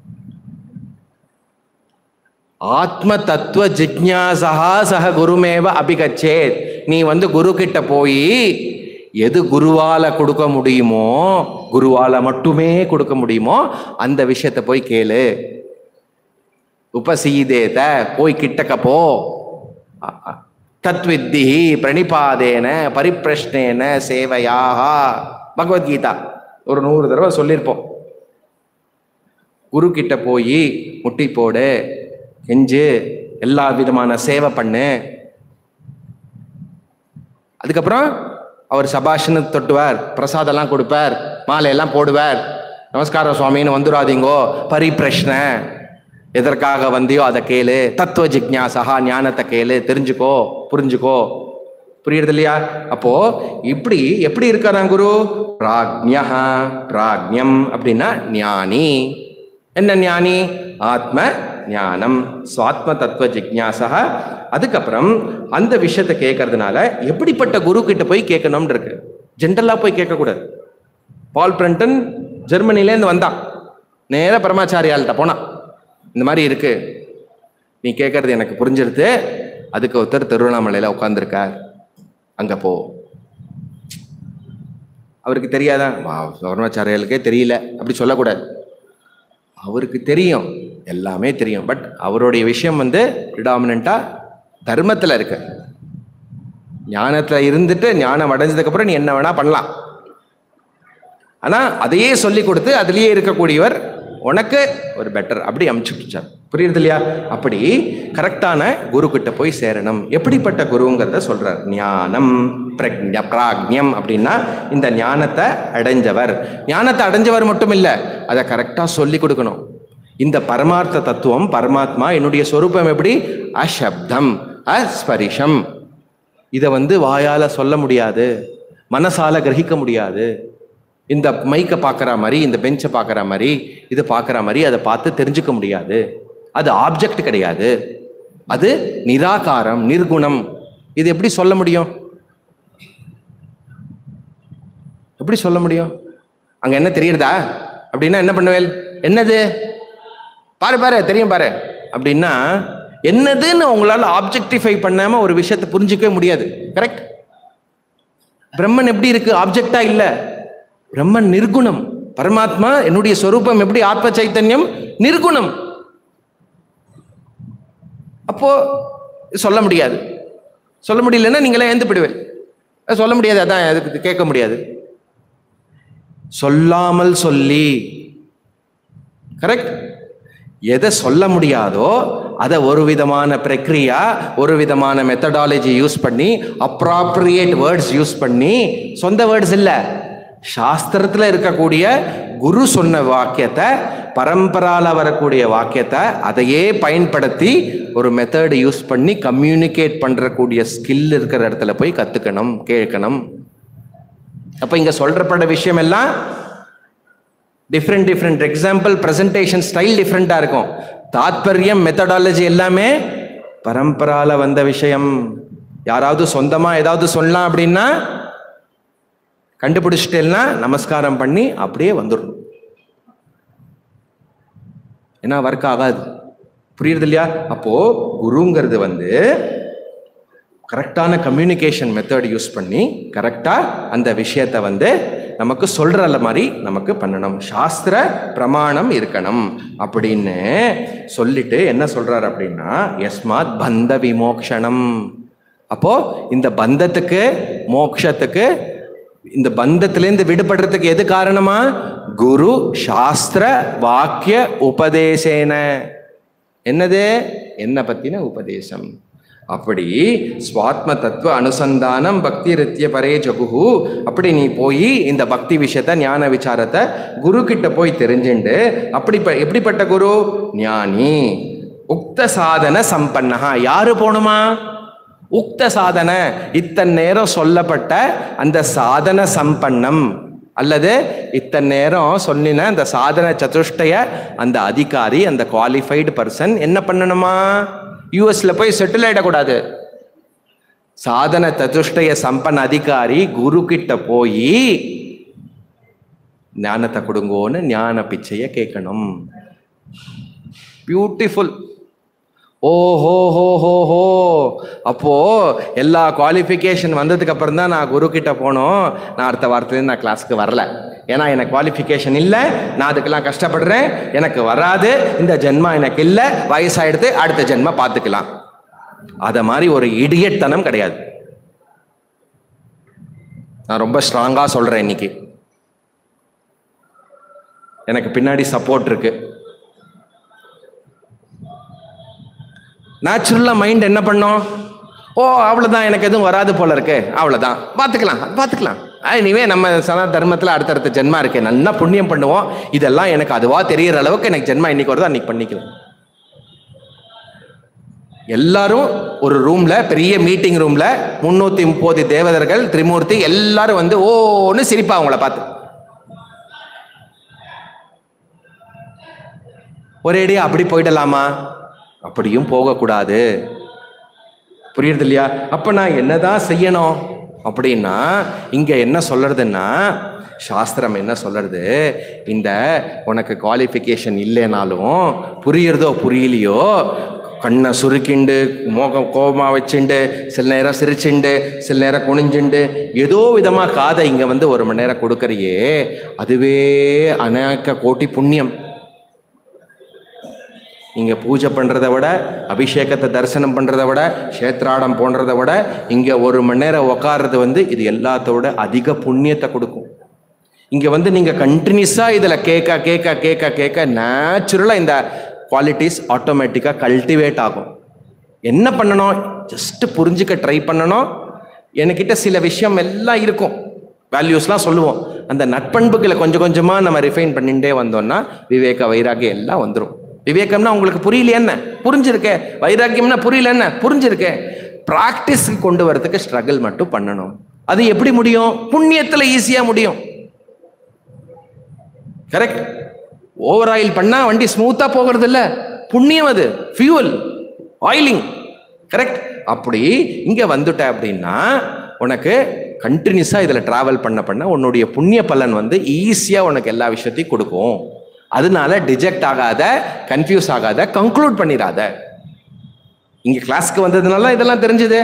ஆத்ம தத்துவ ஜிக்ஞாசா சக குருமேவ அபிகச்சேத் நீ வந்து குரு கிட்ட போய் எது குருவால கொடுக்க முடியுமோ குருவால மட்டுமே கொடுக்க முடியுமோ அந்த விஷயத்தை போய் கேளு உபசீதேத போய் கிட்டக்க போ அ- அ- தத்வித்தி பிரணிபாதேன பரிப்பிரஷ்னேன சேவையாக பகவத்கீதா ஒரு நூறு தடவை சொல்லியிருப்போம் குரு கிட்ட போய் முட்டி போடு கெஞ்சு எல்லா விதமான சேவை பண்ணு அதுக்கப்புறம் அவர் சபாஷன்னு தொட்டுவார் பிரசாதம்லாம் கொடுப்பார் மாலையெல்லாம் போடுவார் நமஸ்காரம் சுவாமின்னு வந்துடாதீங்கோ பரிப்பிரஷ்ன எதற்காக வந்தியோ அதை கேளு தத்துவ ஜிக்ஞாசகா ஞானத்தை கேளு தெரிஞ்சுக்கோ புரிஞ்சுக்கோ புரியுறது இல்லையா அப்போ இப்படி எப்படி இருக்காராம் குரு பிராக்ஞா பிராக்ஞம் அப்படின்னா ஞானி என்ன ஞானி ஆத்ம ஞானம் சுவாத்ம தத்துவ ஜிக்ஞாசா அதுக்கப்புறம் அந்த விஷயத்தை கேட்கறதுனால எப்படிப்பட்ட குரு கிட்ட போய் கேட்கணும்னு இருக்கு ஜென்ரலா போய் கேட்கக்கூடாது பால் பிரண்டன் ஜெர்மனிலேருந்து வந்தான் நேரா பரமாச்சாரியால்கிட்ட போனான் இந்த மாதிரி இருக்கு நீ கேட்கறது எனக்கு புரிஞ்சிருது அதுக்கு ஒருத்தர் திருவண்ணாமலையில உட்காந்துருக்கார் அங்க போ அவருக்கு தெரியாதா வா, பரமாச்சாரியாளுக்கே தெரியல அப்படி சொல்லக்கூடாது அவருக்கு தெரியும் எல்லாமே தெரியும் பட் அவருடைய விஷயம் வந்து ப்ரிடாமினா தர்மத்தில் இருக்கு ஞானத்தில் இருந்துட்டு ஞானம் அடைஞ்சதுக்கு அப்புறம் நீ என்ன வேணா பண்ணலாம் ஆனால் அதையே சொல்லி கொடுத்து அதுலேயே இருக்கக்கூடியவர் உனக்கு ஒரு பெட்டர் அப்படி அமுச்சுட்டார் புரியுது இல்லையா அப்படி கரெக்டான குரு கிட்ட போய் சேரணும் எப்படிப்பட்ட குருங்கிறத சொல்றார் ஞானம் பிரக்ஞ பிராக்ஞம் அப்படின்னா இந்த ஞானத்தை அடைஞ்சவர் ஞானத்தை அடைஞ்சவர் மட்டும் இல்லை அதை கரெக்டாக சொல்லி கொடுக்கணும் இந்த பரமார்த்த தத்துவம் பரமாத்மா என்னுடைய சொரூபம் எப்படி அசப்தம் அஸ்பரிஷம் இதை வந்து வாயால சொல்ல முடியாது மனசால கிரகிக்க முடியாது இந்த மைக்கை பார்க்குற மாதிரி இந்த பெஞ்சை பார்க்குற மாதிரி இது பார்க்குற மாதிரி அதை பார்த்து தெரிஞ்சுக்க முடியாது அது ஆப்ஜெக்ட் கிடையாது அது நிராகாரம் நிர்குணம் இது எப்படி சொல்ல முடியும் எப்படி சொல்ல முடியும் அங்க என்ன தெரியுறதா அப்படின்னா என்ன பண்ணுவேல் என்னது பாரு பாரு தெரியும் பாரு அப்படின்னா என்னதுன்னு உங்களால ஆப்ஜெக்டிஃபை பண்ணாம ஒரு விஷயத்தை புரிஞ்சிக்கவே முடியாது கரெக்ட் பிரம்மன் எப்படி இருக்கு ஆப்ஜெக்டா இல்ல பிரம்மன் நிர்குணம் பரமாத்மா என்னுடைய சொரூபம் எப்படி ஆத்ம சைத்தன்யம் நிர்குணம் அப்போ சொல்ல முடியாது சொல்ல முடியலன்னா நீங்களே எழுந்து போயிடுவேன் அது சொல்ல முடியாது அதான் அதுக்கு கேட்க முடியாது சொல்லாமல் சொல்லி கரெக்ட் எதை சொல்ல முடியாதோ அதை ஒரு விதமான பிரக்ரியா ஒரு விதமான மெத்தடாலஜி யூஸ் பண்ணி அப்ராப்ரியேட் வேர்ட்ஸ் யூஸ் பண்ணி சொந்த வேர்ட்ஸ் இல்லை சாஸ்திரத்தில் இருக்கக்கூடிய குரு சொன்ன வாக்கியத்தை பரம்பரால வரக்கூடிய வாக்கியத்தை அதையே பயன்படுத்தி ஒரு மெத்தட் யூஸ் பண்ணி கம்யூனிகேட் பண்ணுறக்கூடிய ஸ்கில் இருக்கிற இடத்துல போய் கற்றுக்கணும் கேட்கணும் அப்போ இங்கே சொல்றப்பட விஷயம் எல்லாம் different different example presentation style டிஃப்ரெண்ட்டாக இருக்கும் தாத்பரியம் மெத்தடாலஜி எல்லாமே பரம்பரால வந்த விஷயம் யாராவது சொந்தமாக ஏதாவது சொல்லலாம் அப்படின்னா கண்டுபிடிச்சிட்டேன்னா நமஸ்காரம் பண்ணி அப்படியே வந்துடணும் ஏன்னா ஒர்க் ஆகாது புரியுறது இல்லையா அப்போ குருங்கிறது வந்து கரெக்டான கம்யூனிகேஷன் மெத்தட் யூஸ் பண்ணி கரெக்டாக அந்த விஷயத்தை வந்து நமக்கு சொல்கிற மாதிரி நமக்கு பண்ணணும் சாஸ்திர பிரமாணம் இருக்கணும் அப்படின்னு சொல்லிட்டு என்ன சொல்றாரு அப்படின்னா யஸ்மாத் பந்த விமோக்ஷணம் அப்போ இந்த பந்தத்துக்கு மோக்ஷத்துக்கு இந்த பந்தத்திலேருந்து விடுபடுறதுக்கு எது காரணமா குரு சாஸ்திர வாக்கிய உபதேசேன என்னது என்ன பத்தின உபதேசம் அப்படி ஸ்வாத்ம தத்துவ அனுசந்தானம் பக்தி ரித்திய பரே ஜகுஹு அப்படி நீ போய் இந்த பக்தி விஷயத்த ஞான விசாரத்தை குரு கிட்ட போய் தெரிஞ்சுண்டு அப்படி ப- எப்படிப்பட்ட குரு ஞானி உக்த சாதன சம்பன்னஹா யாரு போணுமா உக்த சாதன இத்தனை நேரம் சொல்லப்பட்ட அந்த சாதன சம்பன்னம் அல்லது இத்தனை நேரம் சொன்னின அந்த சாதன சதுஷ்டய அந்த அதிகாரி அந்த குவாலிஃபைடு பர்சன் என்ன பண்ணணுமா யூஎஸ்ல போய் செட்டில் ஆயிடக்கூடாது சாதன சதுஷ்டய சம்பன் அதிகாரி குரு கிட்ட போய் ஞானத்தை கொடுங்கோன்னு ஞான பிச்சைய கேட்கணும் பியூட்டிஃபுல் ஓ ஹோ ஹோ ஹோ ஹோ அப்போ எல்லா குவாலிஃபிகேஷன் வந்ததுக்கு அப்புறம் தான் நான் குரு கிட்ட போனோம் நான் அடுத்த வாரத்துலேருந்து நான் கிளாஸ்க்கு வரல ஏன்னா எனக்கு குவாலிஃபிகேஷன் இல்லை நான் அதுக்கெல்லாம் கஷ்டப்படுறேன் எனக்கு வராது இந்த ஜென்மா எனக்கு இல்லை வயசாயிடுத்து அடுத்த ஜென்மா பார்த்துக்கலாம் அதை மாதிரி ஒரு இடியட்தனம் கிடையாது நான் ரொம்ப ஸ்ட்ராங்காக சொல்கிறேன் இன்னைக்கு எனக்கு பின்னாடி சப்போர்ட் இருக்கு நேச்சுரலாக மைண்ட் என்ன பண்ணோம் ஓ அவ்வளோதான் எனக்கு எதுவும் வராது போல இருக்கு அவ்வளோதான் பார்த்துக்கலாம் அது பார்த்துக்கலாம் இனிமே நம்ம சன தர்மத்தில் அடுத்தடுத்த ஜென்மா இருக்கு நல்லா புண்ணியம் பண்ணுவோம் இதெல்லாம் எனக்கு அதுவா தெரியற அளவுக்கு எனக்கு ஜென்மா இன்னைக்கு வருதோ அன்னைக்கு பண்ணிக்கலாம் எல்லாரும் ஒரு ரூம்ல பெரிய மீட்டிங் ரூம்ல முன்னூத்தி முப்பது தேவதர்கள் திரிமூர்த்தி எல்லாரும் வந்து ஓன்னு சிரிப்பா அவங்கள பார்த்து ஒரேடியா அப்படி போயிடலாமா அப்படியும் போகக்கூடாது புரியுறது இல்லையா அப்ப நான் என்னதான் செய்யணும் அப்படின்னா இங்க என்ன சொல்றதுன்னா சாஸ்திரம் என்ன சொல்றது இந்த உனக்கு குவாலிஃபிகேஷன் இல்லைனாலும் புரியுறதோ புரியலையோ கண்ணை சுருக்கிண்டு மோகம் கோபமா வச்சுண்டு சில நேரம் சிரிச்சுண்டு சில நேரம் குனிஞ்சுண்டு ஏதோ விதமா காதை இங்க வந்து ஒரு மணி நேரம் கொடுக்கறியே அதுவே அநேக கோட்டி புண்ணியம் இங்க பூஜை பண்றதை விட அபிஷேகத்தை தரிசனம் பண்றதை விட கஷேத்ராடம் போன்றதை விட இங்க ஒரு மணி நேரம் உக்காடுறது வந்து இது எல்லாத்தோட அதிக புண்ணியத்தை கொடுக்கும் இங்க வந்து நீங்க கண்டினியூஸா இதுல கேட்க கேட்க கேட்க கேட்க நேச்சுரலா இந்த குவாலிட்டிஸ் ஆட்டோமேட்டிக்கா கல்டிவேட் ஆகும் என்ன பண்ணணும் ஜஸ்ட் புரிஞ்சுக்க ட்ரை பண்ணணும் என்கிட்ட சில விஷயம் எல்லாம் இருக்கும் வேல்யூஸ்லாம் சொல்லுவோம் அந்த நட்பண்புகளை கொஞ்சம் கொஞ்சமா நம்ம ரிஃபைன் பண்ணிட்டே வந்தோம்னா விவேக வைராகியம் எல்லாம் வந்துடும் விவேகம்னா உங்களுக்கு புரியல என்ன புரிஞ்சிருக்கே வைராக்கியம்னா புரியல என்ன புரிஞ்சிருக்கே பிராக்டிஸ் கொண்டு வரதுக்கு ஸ்ட்ரகிள் மட்டும் பண்ணணும் அது எப்படி முடியும் புண்ணியத்துல ஈஸியா முடியும் கரெக்ட் ஓவர் ஆயில் பண்ணா வண்டி ஸ்மூத்தா போகிறது இல்ல புண்ணியம் அது ஃபியூவல் ஆயிலிங் கரெக்ட் அப்படி இங்க வந்துட்ட அப்படின்னா உனக்கு கண்டினியூஸா இதுல டிராவல் பண்ண பண்ண உன்னுடைய புண்ணிய பலன் வந்து ஈஸியா உனக்கு எல்லா விஷயத்தையும் கொடுக்கும் அதனால டிஜெக்ட் ஆகாத கன்ஃபியூஸ் ஆகாத கன்க்ளூட் பண்ணிடாத இங்க கிளாஸ்க்கு வந்ததுனால இதெல்லாம் தெரிஞ்சுது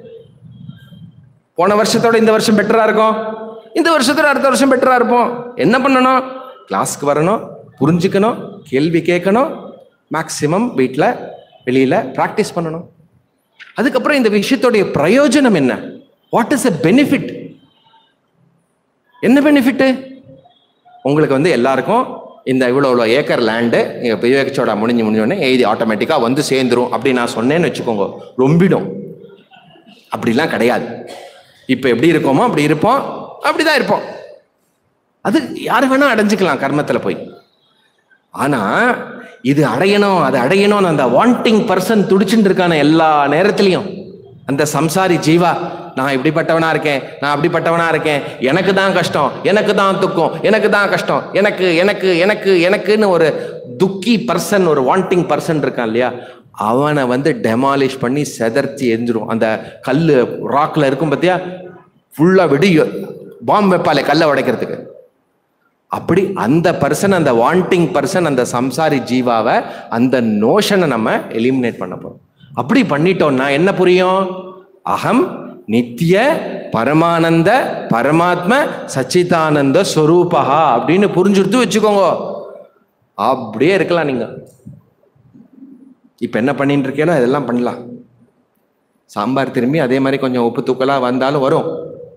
போன வருஷத்தோட இந்த வருஷம் பெட்டரா இருக்கும் இந்த வருஷத்தோட அடுத்த வருஷம் பெட்டரா இருப்போம் என்ன பண்ணணும் கிளாஸ்க்கு வரணும் புரிஞ்சுக்கணும் கேள்வி கேட்கணும் மேக்சிமம் வீட்டில் வெளியில ப்ராக்டிஸ் பண்ணணும் அதுக்கப்புறம் இந்த விஷயத்துடைய பிரயோஜனம் என்ன வாட் இஸ் அ பெனிஃபிட் என்ன பெனிஃபிட்டு உங்களுக்கு வந்து எல்லாருக்கும் இந்த இவ்வளோ இவ்வளோ ஏக்கர் லேண்டு நீங்கள் விவேகச்சோட முடிஞ்சு முடிஞ்சோடனே எழுதி ஆட்டோமேட்டிக்காக வந்து சேர்ந்துரும் அப்படி நான் சொன்னேன்னு வச்சுக்கோங்க ரொம்பிடும் அப்படிலாம் கிடையாது இப்போ எப்படி இருக்கோமோ அப்படி இருப்போம் அப்படிதான் இருப்போம் அது யார் வேணா அடைஞ்சுக்கலாம் கர்மத்தில் போய் ஆனா இது அடையணும் அது அடையணும்னு அந்த வாண்டிங் பர்சன் துடிச்சுட்டு இருக்கான எல்லா நேரத்திலையும் அந்த சம்சாரி ஜீவா நான் இப்படிப்பட்டவனா இருக்கேன் நான் அப்படிப்பட்டவனா இருக்கேன் எனக்கு தான் கஷ்டம் எனக்கு தான் துக்கம் எனக்கு தான் கஷ்டம் எனக்கு எனக்கு எனக்கு எனக்குன்னு ஒரு துக்கி பர்சன் ஒரு வாண்டிங் பர்சன் இருக்கான் இல்லையா அவனை வந்து டெமாலிஷ் பண்ணி செதர்த்தி எரிஞ்சிரும் அந்த கல் ராக்ல இருக்கும் பார்த்தியா ஃபுல்லா வெடி பாம்பு வைப்பாலே கல்லை உடைக்கிறதுக்கு அப்படி அந்த பர்சன் அந்த வாண்டிங் பர்சன் அந்த சம்சாரி ஜீவாவை அந்த நோஷனை நம்ம எலிமினேட் பண்ண போறோம் அப்படி பண்ணிட்டோம்னா என்ன புரியும் அகம் நித்திய பரமானந்த பரமாத்ம சச்சிதானந்த ஸ்வரூபா அப்படின்னு புரிஞ்சுடுத்து வச்சுக்கோங்க அப்படியே இருக்கலாம் நீங்க இப்ப என்ன பண்ணிட்டு இருக்கீங்களோ அதெல்லாம் பண்ணலாம் சாம்பார் திரும்பி அதே மாதிரி கொஞ்சம் உப்பு தூக்கலா வந்தாலும் வரும்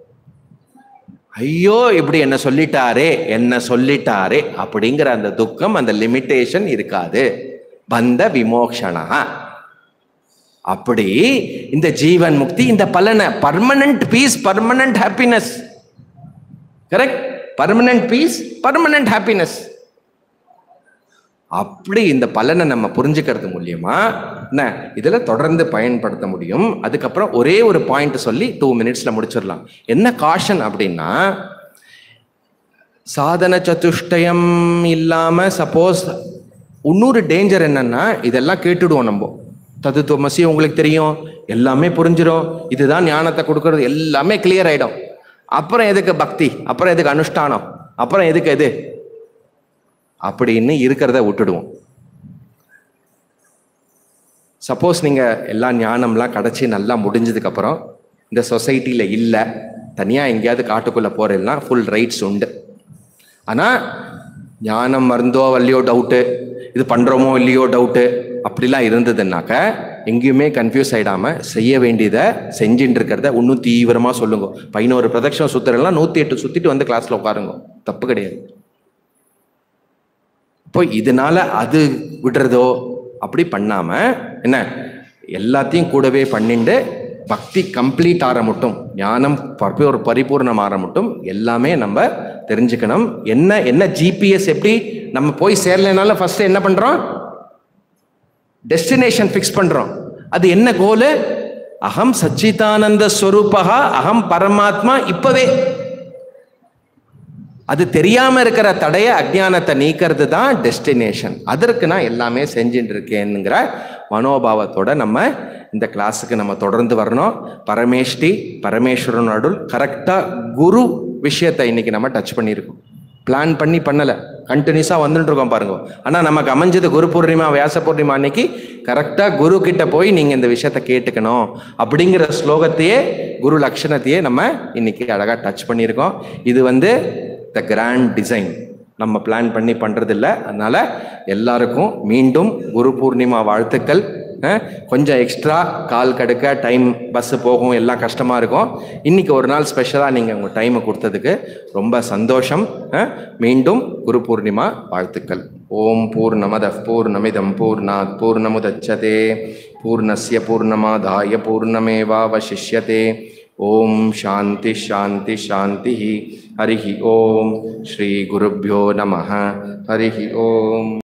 ஐயோ இப்படி என்ன சொல்லிட்டாரே என்ன சொல்லிட்டாரே அப்படிங்கிற அந்த துக்கம் அந்த லிமிட்டேஷன் இருக்காது பந்த விமோக்ஷனா அப்படி இந்த ஜீவன் முக்தி இந்த பலனை permanent peace permanent happiness correct permanent peace permanent happiness அப்படி இந்த பலனை நம்ம புரிஞ்சுக்கிறது மூலியமா என்ன இதுல தொடர்ந்து பயன்படுத்த முடியும் அதுக்கப்புறம் ஒரே ஒரு பாயிண்ட் சொல்லி டூ மினிட்ஸ்ல முடிச்சிடலாம் என்ன காஷன் அப்படின்னா சாதன சதுஷ்டயம் இல்லாம சப்போஸ் இன்னொரு டேஞ்சர் என்னன்னா இதெல்லாம் கேட்டுடுவோம் நம்ம தத்துவமசி உங்களுக்கு தெரியும் எல்லாமே புரிஞ்சிடும் இதுதான் ஞானத்தை கொடுக்கறது எல்லாமே கிளியர் ஆயிடும் அப்புறம் எதுக்கு பக்தி அப்புறம் எதுக்கு அனுஷ்டானம் அப்புறம் எதுக்கு எது அப்படின்னு இருக்கிறத விட்டுடுவோம் சப்போஸ் நீங்க எல்லா ஞானம்லாம் கிடைச்சி நல்லா முடிஞ்சதுக்கு அப்புறம் இந்த சொசைட்டில இல்லை தனியா எங்கேயாவது காட்டுக்குள்ள போறேன்னா ஃபுல் ரைட்ஸ் உண்டு ஆனா ஞானம் மருந்தோ வரலையோ டவுட்டு இது பண்றோமோ இல்லையோ டவுட்டு அப்படிலாம் இருந்ததுன்னாக்க எங்கேயுமே கன்ஃபியூஸ் ஆயிடாம செய்ய வேண்டியதை செஞ்சுட்டு இருக்கிறத இன்னும் தீவிரமா சொல்லுங்க பதினோரு பிரதட்சணம் சுத்துறதுலாம் நூத்தி எட்டு சுத்திட்டு வந்து கிளாஸ்ல உட்காருங்க தப்பு கிடையாது இப்போ இதனால அது விடுறதோ அப்படி பண்ணாம என்ன எல்லாத்தையும் கூடவே பண்ணிண்டு பக்தி கம்ப்ளீட் ஆற மட்டும் ஞானம் பரி- ஒரு பரிபூர்ணம் ஆற மட்டும் எல்லாமே நம்ம தெரிஞ்சுக்கணும் என்ன என்ன ஜிபிஎஸ் எப்படி நம்ம போய் சேரலைனாலும் ஃபர்ஸ்ட் என்ன பண்றோம் டெஸ்டினேஷன் ஃபிக்ஸ் பண்றோம் அது என்ன கோலு அகம் சச்சிதானந்த ஸ்வரூபகா அகம் பரமாத்மா இப்பவே அது தெரியாம இருக்கிற தடைய அஜ்ஞானத்தை நீக்கிறது தான் டெஸ்டினேஷன் அதற்கு நான் எல்லாமே செஞ்சுட்டு இருக்கேனுங்கிற மனோபாவத்தோட நம்ம இந்த கிளாஸுக்கு நம்ம தொடர்ந்து வரணும் பரமேஷ்டி பரமேஸ்வரன் அருள் கரெக்டா குரு விஷயத்தை இன்னைக்கு நம்ம டச் பண்ணியிருக்கோம் பிளான் பண்ணி பண்ணல கண்டினியூஸா வந்துட்டு இருக்கோம் பாருங்க ஆனா நமக்கு அமைஞ்சது குரு பூர்ணிமா வியாச பூர்ணிமா அன்னைக்கு கரெக்டா குரு கிட்ட போய் நீங்க இந்த விஷயத்த கேட்டுக்கணும் அப்படிங்கிற ஸ்லோகத்தையே குரு லட்சணத்தையே நம்ம இன்னைக்கு அழகா டச் பண்ணியிருக்கோம் இது வந்து த கிராண்ட் டிசைன் நம்ம பிளான் பண்ணி பண்றது இல்ல அதனால எல்லாருக்கும் மீண்டும் குரு பூர்ணிமா வாழ்த்துக்கள் அஹ், கொஞ்சம் எக்ஸ்ட்ரா கால் கடுக்க டைம் பஸ் போகும் எல்லாம் கஷ்டமா இருக்கும் இன்னைக்கு ஒரு நாள் ஸ்பெஷலாக நீங்கள் உங்கள் டைமை கொடுத்ததுக்கு ரொம்ப சந்தோஷம் அஹ், மீண்டும் குரு பூர்ணிமா வாழ்த்துக்கள் ஓம் பூர்ணமத பூர்ணமிதம் பூர்ணாத் பூர்ணமுதச்சதே பூர்ணஸ்ய பூர்ணமாதாய பூர்ணமேவாவசிஷ்யதே ஓம் சாந்தி சாந்தி சாந்தி ஹரி ஓம் ஸ்ரீ குருभ्यो நம ஹரி ஓம்